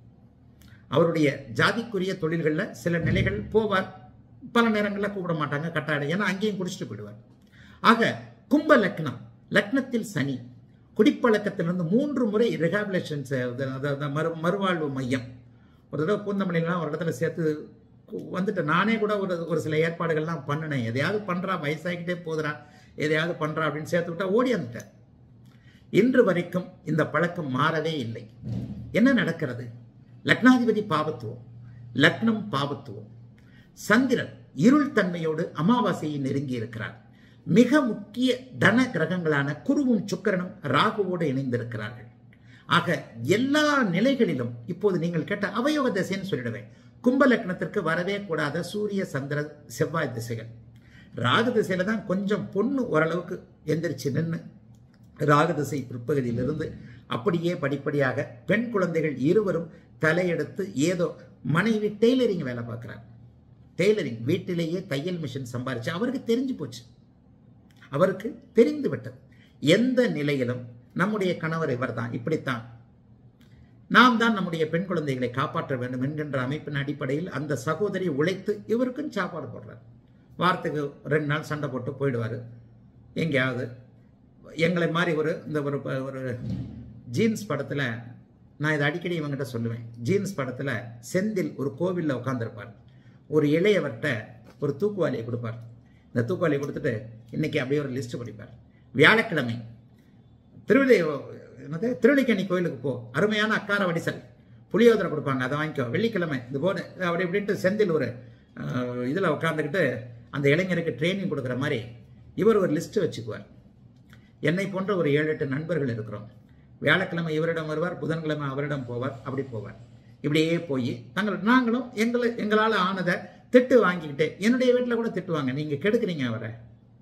Speaker 1: அவருடைய ஜாதிக்குரிய தொழில்களில் சில நிலைகள் போவார் பல நேரங்களில் கூப்பிட மாட்டாங்க கட்டாயம் ஏன்னா அங்கேயும் குடிச்சிட்டு போயிடுவார் ஆக கும்ப லக்னம் லக்னத்தில் சனி குடிப்பழக்கத்திலிருந்து மூன்று முறை ரிஹாபிலேஷன்ஸ் மறு மறுவாழ்வு மையம் ஒரு தடவை பூந்தமல்லிலாம் ஒரு இடத்துல சேர்த்து கு- வந்துட்டு நானே கூட ஒரு ஒரு சில ஏற்பாடுகள்லாம் பண்ணினேன் எதையாவது பண்ணுறா வயசாகிக்கிட்டே போதுறா எதையாவது பண்ணுறா அப்படின்னு சேர்த்து விட்டா ஓடி வந்துட்டேன் இன்று வரைக்கும் இந்த பழக்கம் மாறவே இல்லை என்ன நடக்கிறது லக்னாதிபதி பாவத்துவம் லக்னம் பாவத்துவம் சந்திரன் இருள் தன்மையோடு அமாவாசையை நெருங்கி இருக்கிறார் மிக முக்கிய தன கிரகங்களான குருவும் சுக்கிரனும் ராகுவோடு இணைந்திருக்கிறார்கள் ஆக எல்லா நிலைகளிலும் இப்போது நீங்கள் கேட்ட அவயோக திசைன்னு சொல்லிடுவேன் கும்ப லக்னத்திற்கு வரவே கூடாத சூரிய சந்திர செவ்வாய் திசைகள் ராகு திசையில தான் கொஞ்சம் பொண்ணு ஓரளவுக்கு எந்திரிச்சு நின்று ராகு திசை பிற்பகுதியிலிருந்து அப்படியே படிப்படியாக பெண் குழந்தைகள் இருவரும் தலையெடுத்து ஏதோ மனைவி டெய்லரிங் வேலை பார்க்குறார் டெய்லரிங் வீட்டிலேயே தையல் மிஷின் சம்பாரிச்சு அவருக்கு தெரிஞ்சு போச்சு அவருக்கு தெரிந்து விட்டது எந்த நிலையிலும் நம்முடைய கணவர் இவர்தான் இப்படித்தான் நாம் தான் நம்முடைய பெண் குழந்தைகளை காப்பாற்ற வேண்டும் என்கின்ற அமைப்பின் அடிப்படையில் அந்த சகோதரி உழைத்து இவருக்கும் சாப்பாடு போடுறார் வாரத்துக்கு ரெண்டு நாள் சண்டை போட்டு போயிடுவார் எங்கேயாவது எங்களை மாதிரி ஒரு இந்த ஒரு ப- ஒரு ஜீன்ஸ் படத்தில் நான் இதை அடிக்கடி இவங்ககிட்ட சொல்லுவேன் ஜீன்ஸ் படத்தில் செந்தில் ஒரு கோவிலில் உட்காந்துருப்பார் ஒரு இளையவர்கிட்ட ஒரு தூக்குவாளியை கொடுப்பார் இந்த தூக்குவாளியை கொடுத்துட்டு இன்னைக்கு அப்படியே ஒரு லிஸ்ட் படிப்பார் வியாழக்கிழமை திருவிழை என்னது திருவள்ளிக்கண்ணி கோயிலுக்கு போ அருமையான அக்கார வடிசல் புளியோதரை கொடுப்பாங்க அதை வாங்கிக்கோ வெள்ளிக்கிழமை இது போன அப்படி இப்படின்ட்டு செந்தில் ஒரு இதில் உட்காந்துக்கிட்டு அந்த இளைஞருக்கு ட்ரைனிங் கொடுக்குற மாதிரி இவர் ஒரு லிஸ்ட்டு வச்சுக்குவார் என்னை போன்ற ஒரு ஏழு எட்டு நண்பர்கள் இருக்கிறோம் வியாழக்கிழமை இவரிடம் வருவார் புதன்கிழமை அவரிடம் போவார் அப்படி போவார் இப்படியே போய் தங்கள் நாங்களும் எங்களை எங்களால் ஆனதை திட்டு வாங்கிக்கிட்டு என்னுடைய வீட்டில் கூட திட்டுவாங்க நீங்கள் கெடுக்குறீங்க அவரை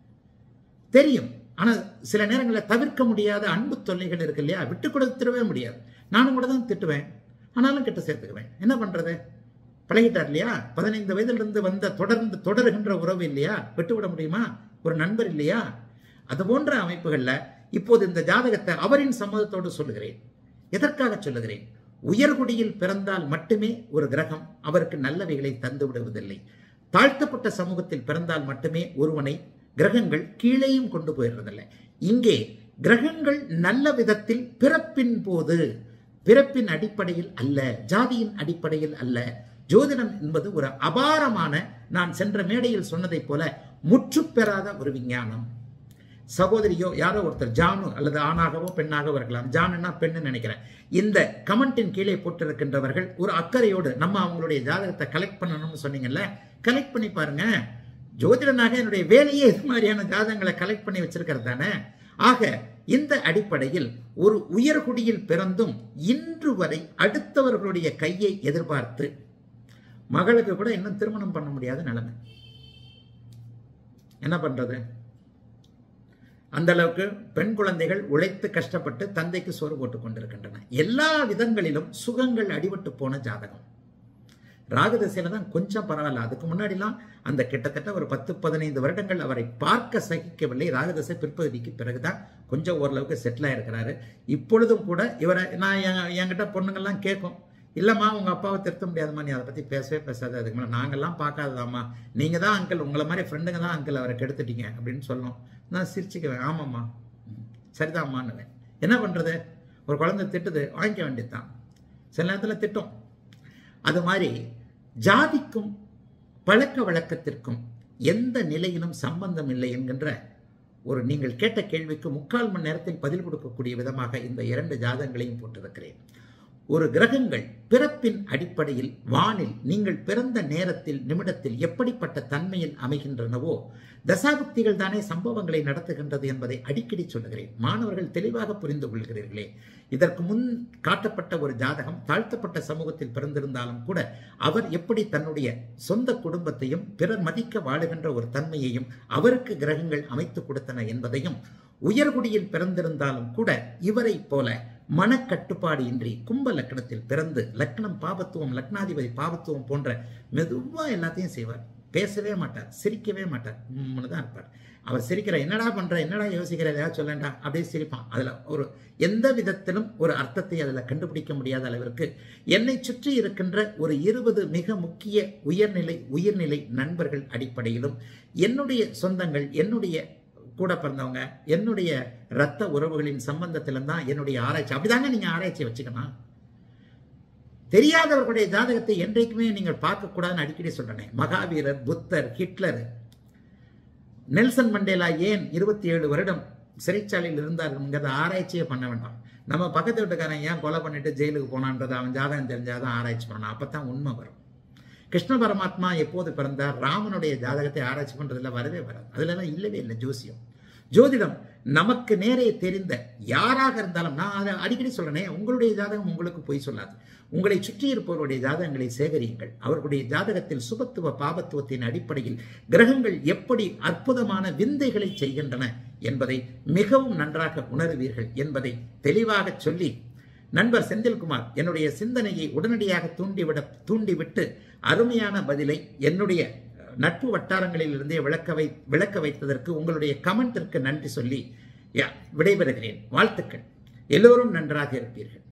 Speaker 1: தெரியும் ஆனால் சில நேரங்களில் தவிர்க்க முடியாத அன்பு தொல்லைகள் இருக்கு இல்லையா விட்டு கொடுத்துடவே முடியாது நானும் கூட தான் திட்டுவேன் ஆனாலும் கிட்ட சேர்த்துக்குவேன் என்ன பண்றது பழகிட்டார் இல்லையா பதினைந்து வயதிலிருந்து வந்த தொடர்ந்து தொடர்கின்ற உறவு இல்லையா விட்டுவிட முடியுமா ஒரு நண்பர் இல்லையா அது போன்ற அமைப்புகள்ல இப்போது இந்த ஜாதகத்தை அவரின் சம்மதத்தோடு சொல்லுகிறேன் எதற்காக சொல்லுகிறேன் உயர்குடியில் பிறந்தால் மட்டுமே ஒரு கிரகம் அவருக்கு நல்லவைகளை தந்து விடுவதில்லை தாழ்த்தப்பட்ட சமூகத்தில் பிறந்தால் மட்டுமே ஒருவனை கிரகங்கள் கீழேயும் கொண்டு போயிடுறதில்லை இங்கே கிரகங்கள் நல்ல விதத்தில் பிறப்பின் போது பிறப்பின் அடிப்படையில் அல்ல ஜாதியின் அடிப்படையில் அல்ல ஜோதிடம் என்பது ஒரு அபாரமான நான் சென்ற மேடையில் சொன்னதைப் போல முற்று பெறாத ஒரு விஞ்ஞானம் சகோதரியோ யாரோ ஒருத்தர் ஜானு அல்லது ஆணாகவோ பெண்ணாகவோ இருக்கலாம் ஜானுன்னா பெண்ணு நினைக்கிறேன் இந்த கமெண்டின் கீழே போட்டிருக்கின்றவர்கள் ஒரு அக்கறையோடு நம்ம அவங்களுடைய ஜாதகத்தை கலெக்ட் பண்ணணும்னு சொன்னீங்கல்ல கலெக்ட் பண்ணி பாருங்க ஜோதிடனாக என்னுடைய வேலையே இது மாதிரியான ஜாதகங்களை கலெக்ட் பண்ணி வச்சிருக்கிறது தானே ஆக இந்த அடிப்படையில் ஒரு உயர்குடியில் பிறந்தும் இன்று வரை அடுத்தவர்களுடைய கையை எதிர்பார்த்து மகளுக்கு கூட இன்னும் திருமணம் பண்ண முடியாத நிலைமை என்ன பண்றது அந்த அளவுக்கு பெண் குழந்தைகள் உழைத்து கஷ்டப்பட்டு தந்தைக்கு சோறு போட்டுக் கொண்டிருக்கின்றன எல்லா விதங்களிலும் சுகங்கள் அடிபட்டு போன ஜாதகம் ராகதசையில தான் கொஞ்சம் பரவாயில்ல அதுக்கு முன்னாடிலாம் அந்த கிட்டத்தட்ட ஒரு பத்து பதினைந்து வருடங்கள் அவரை பார்க்க சகிக்கவில்லை ராகதசை பிற்பகுதிக்கு பிறகுதான் கொஞ்சம் ஓரளவுக்கு செட்டில் ஆயிருக்கிறாரு இப்பொழுதும் கூட இவரை நான் என்- என்கிட்ட பொண்ணுங்கள்லாம் கேட்கும் இல்லைம்மா உங்கள் அப்பாவை திருத்த முடியாதும்மா நீ அதை பற்றி பேசவே பேசாத அதுக்கு மேலே நாங்கள்லாம் பார்க்காததாம்மா நீங்கள் தான் அங்கிள் உங்களை மாதிரி ஃப்ரெண்டுங்க தான் அங்கிள் அவரை கெடுத்துட்டீங்க அப்படின்னு சொல்லணும் நான் சிரிச்சுக்குவேன் ஆமாம்மா ம், சரிதாம்மான்னுவேன் என்ன பண்ணுறது ஒரு குழந்தை திட்டுது வாங்கிக்க வேண்டியதுதான் சில நேரத்தில் திட்டும் அது மாதிரி ஜாதிக்கும் பழக்க வழக்கத்திற்கும் எந்த நிலையிலும் சம்பந்தம் இல்லை என்கின்ற ஒரு நீங்கள் கேட்ட கேள்விக்கு முக்கால் மணி நேரத்தில் பதில் கொடுக்கக்கூடிய விதமாக இந்த இரண்டு ஜாதகங்களையும் போட்டிருக்கிறேன் ஒரு கிரகங்கள் பிறப்பின் அடிப்படையில் வானில் நீங்கள் பிறந்த நேரத்தில் நிமிடத்தில் எப்படிப்பட்ட தன்மையில் அமைகின்றனவோ தசாபுக்திகள் தானே சம்பவங்களை நடத்துகின்றது என்பதை அடிக்கடி சொல்லுகிறேன் மாணவர்கள் தெளிவாக புரிந்து கொள்கிறீர்களே இதற்கு முன் காட்டப்பட்ட ஒரு ஜாதகம் தாழ்த்தப்பட்ட சமூகத்தில் பிறந்திருந்தாலும் கூட அவர் எப்படி தன்னுடைய சொந்த குடும்பத்தையும் பிறர் மதிக்க வாழுகின்ற ஒரு தன்மையையும் அவருக்கு கிரகங்கள் அமைத்து கொடுத்தன என்பதையும் உயர்குடியில் பிறந்திருந்தாலும் கூட இவரை போல மனக்கட்டுப்பாடு இன்றி கும்ப லக்னத்தில் பிறந்து லக்னம் பாபத்துவம் லக்னாதிபதி பாபத்துவம் போன்ற மெதுவா எல்லாத்தையும் செய்வார் பேசவே மாட்டார் சிரிக்கவே மாட்டார் உம்முன்னு தான் இருப்பார் அவர் சிரிக்கிற என்னடா பண்ற என்னடா யோசிக்கிற ஏதாவது சொல்லண்டா அப்படியே சிரிப்பான் அதுல ஒரு எந்த விதத்திலும் ஒரு அர்த்தத்தை அதுல கண்டுபிடிக்க முடியாத அளவிற்கு என்னை சுற்றி இருக்கின்ற ஒரு இருபது மிக முக்கிய உயர்நிலை உயிர்நிலை நண்பர்கள் அடிப்படையிலும் என்னுடைய சொந்தங்கள் என்னுடைய கூட பிறந்தவங்க என்னுடைய இரத்த உறவுகளின் சம்பந்தத்திலும் தான் என்னுடைய ஆராய்ச்சி அப்படிதாங்க நீங்க ஆராய்ச்சி வச்சுக்கணும் தெரியாதவர்களுடைய ஜாதகத்தை என்றைக்குமே நீங்கள் பார்க்கக்கூடாதுன்னு அடிக்கடி சொல்றேன் மகாவீரர் புத்தர் ஹிட்லர் நெல்சன் மண்டேலா ஏன் இருபத்தி ஏழு வருடம் சிறைச்சாலையில் இருந்தாருங்கிறத ஆராய்ச்சியே பண்ண வேண்டாம் நம்ம பக்கத்து வீட்டுக்காரன் ஏன் கொலை பண்ணிட்டு ஜெயிலுக்கு போனான்றதை அவன் ஜாதகம் தெரிஞ்சாதான் ஆராய்ச்சி பண்ணணும் அப்பதான் உண்மை வரும் கிருஷ்ண பரமாத்மா எப்போது பிறந்தார் ராமனுடைய ஜாதகத்தை ஆராய்ச்சி பண்றதுல வரவே வராது அதுலலாம் இல்லவே இல்லை ஜோசியம் ஜோதிடம் நமக்கு நேரே தெரிந்த யாராக இருந்தாலும் நான் அதை அடிக்கடி சொல்றேனே உங்களுடைய ஜாதகம் உங்களுக்கு பொய் சொல்லாது உங்களை சுற்றி இருப்பவருடைய ஜாதகங்களை சேகரியுங்கள் அவர்களுடைய ஜாதகத்தில் சுபத்துவ பாபத்துவத்தின் அடிப்படையில் கிரகங்கள் எப்படி அற்புதமான விந்தைகளை செய்கின்றன என்பதை மிகவும் நன்றாக உணருவீர்கள் என்பதை தெளிவாக சொல்லி நண்பர் செந்தில்குமார் என்னுடைய சிந்தனையை உடனடியாக தூண்டிவிட தூண்டிவிட்டு அருமையான பதிலை என்னுடைய நட்பு வட்டாரங்களில் இருந்தே விளக்க வை விளக்க வைத்ததற்கு உங்களுடைய கமெண்டிற்கு நன்றி சொல்லி யா, விடைபெறுகிறேன் வாழ்த்துக்கள் எல்லோரும் நன்றாக இருப்பீர்கள்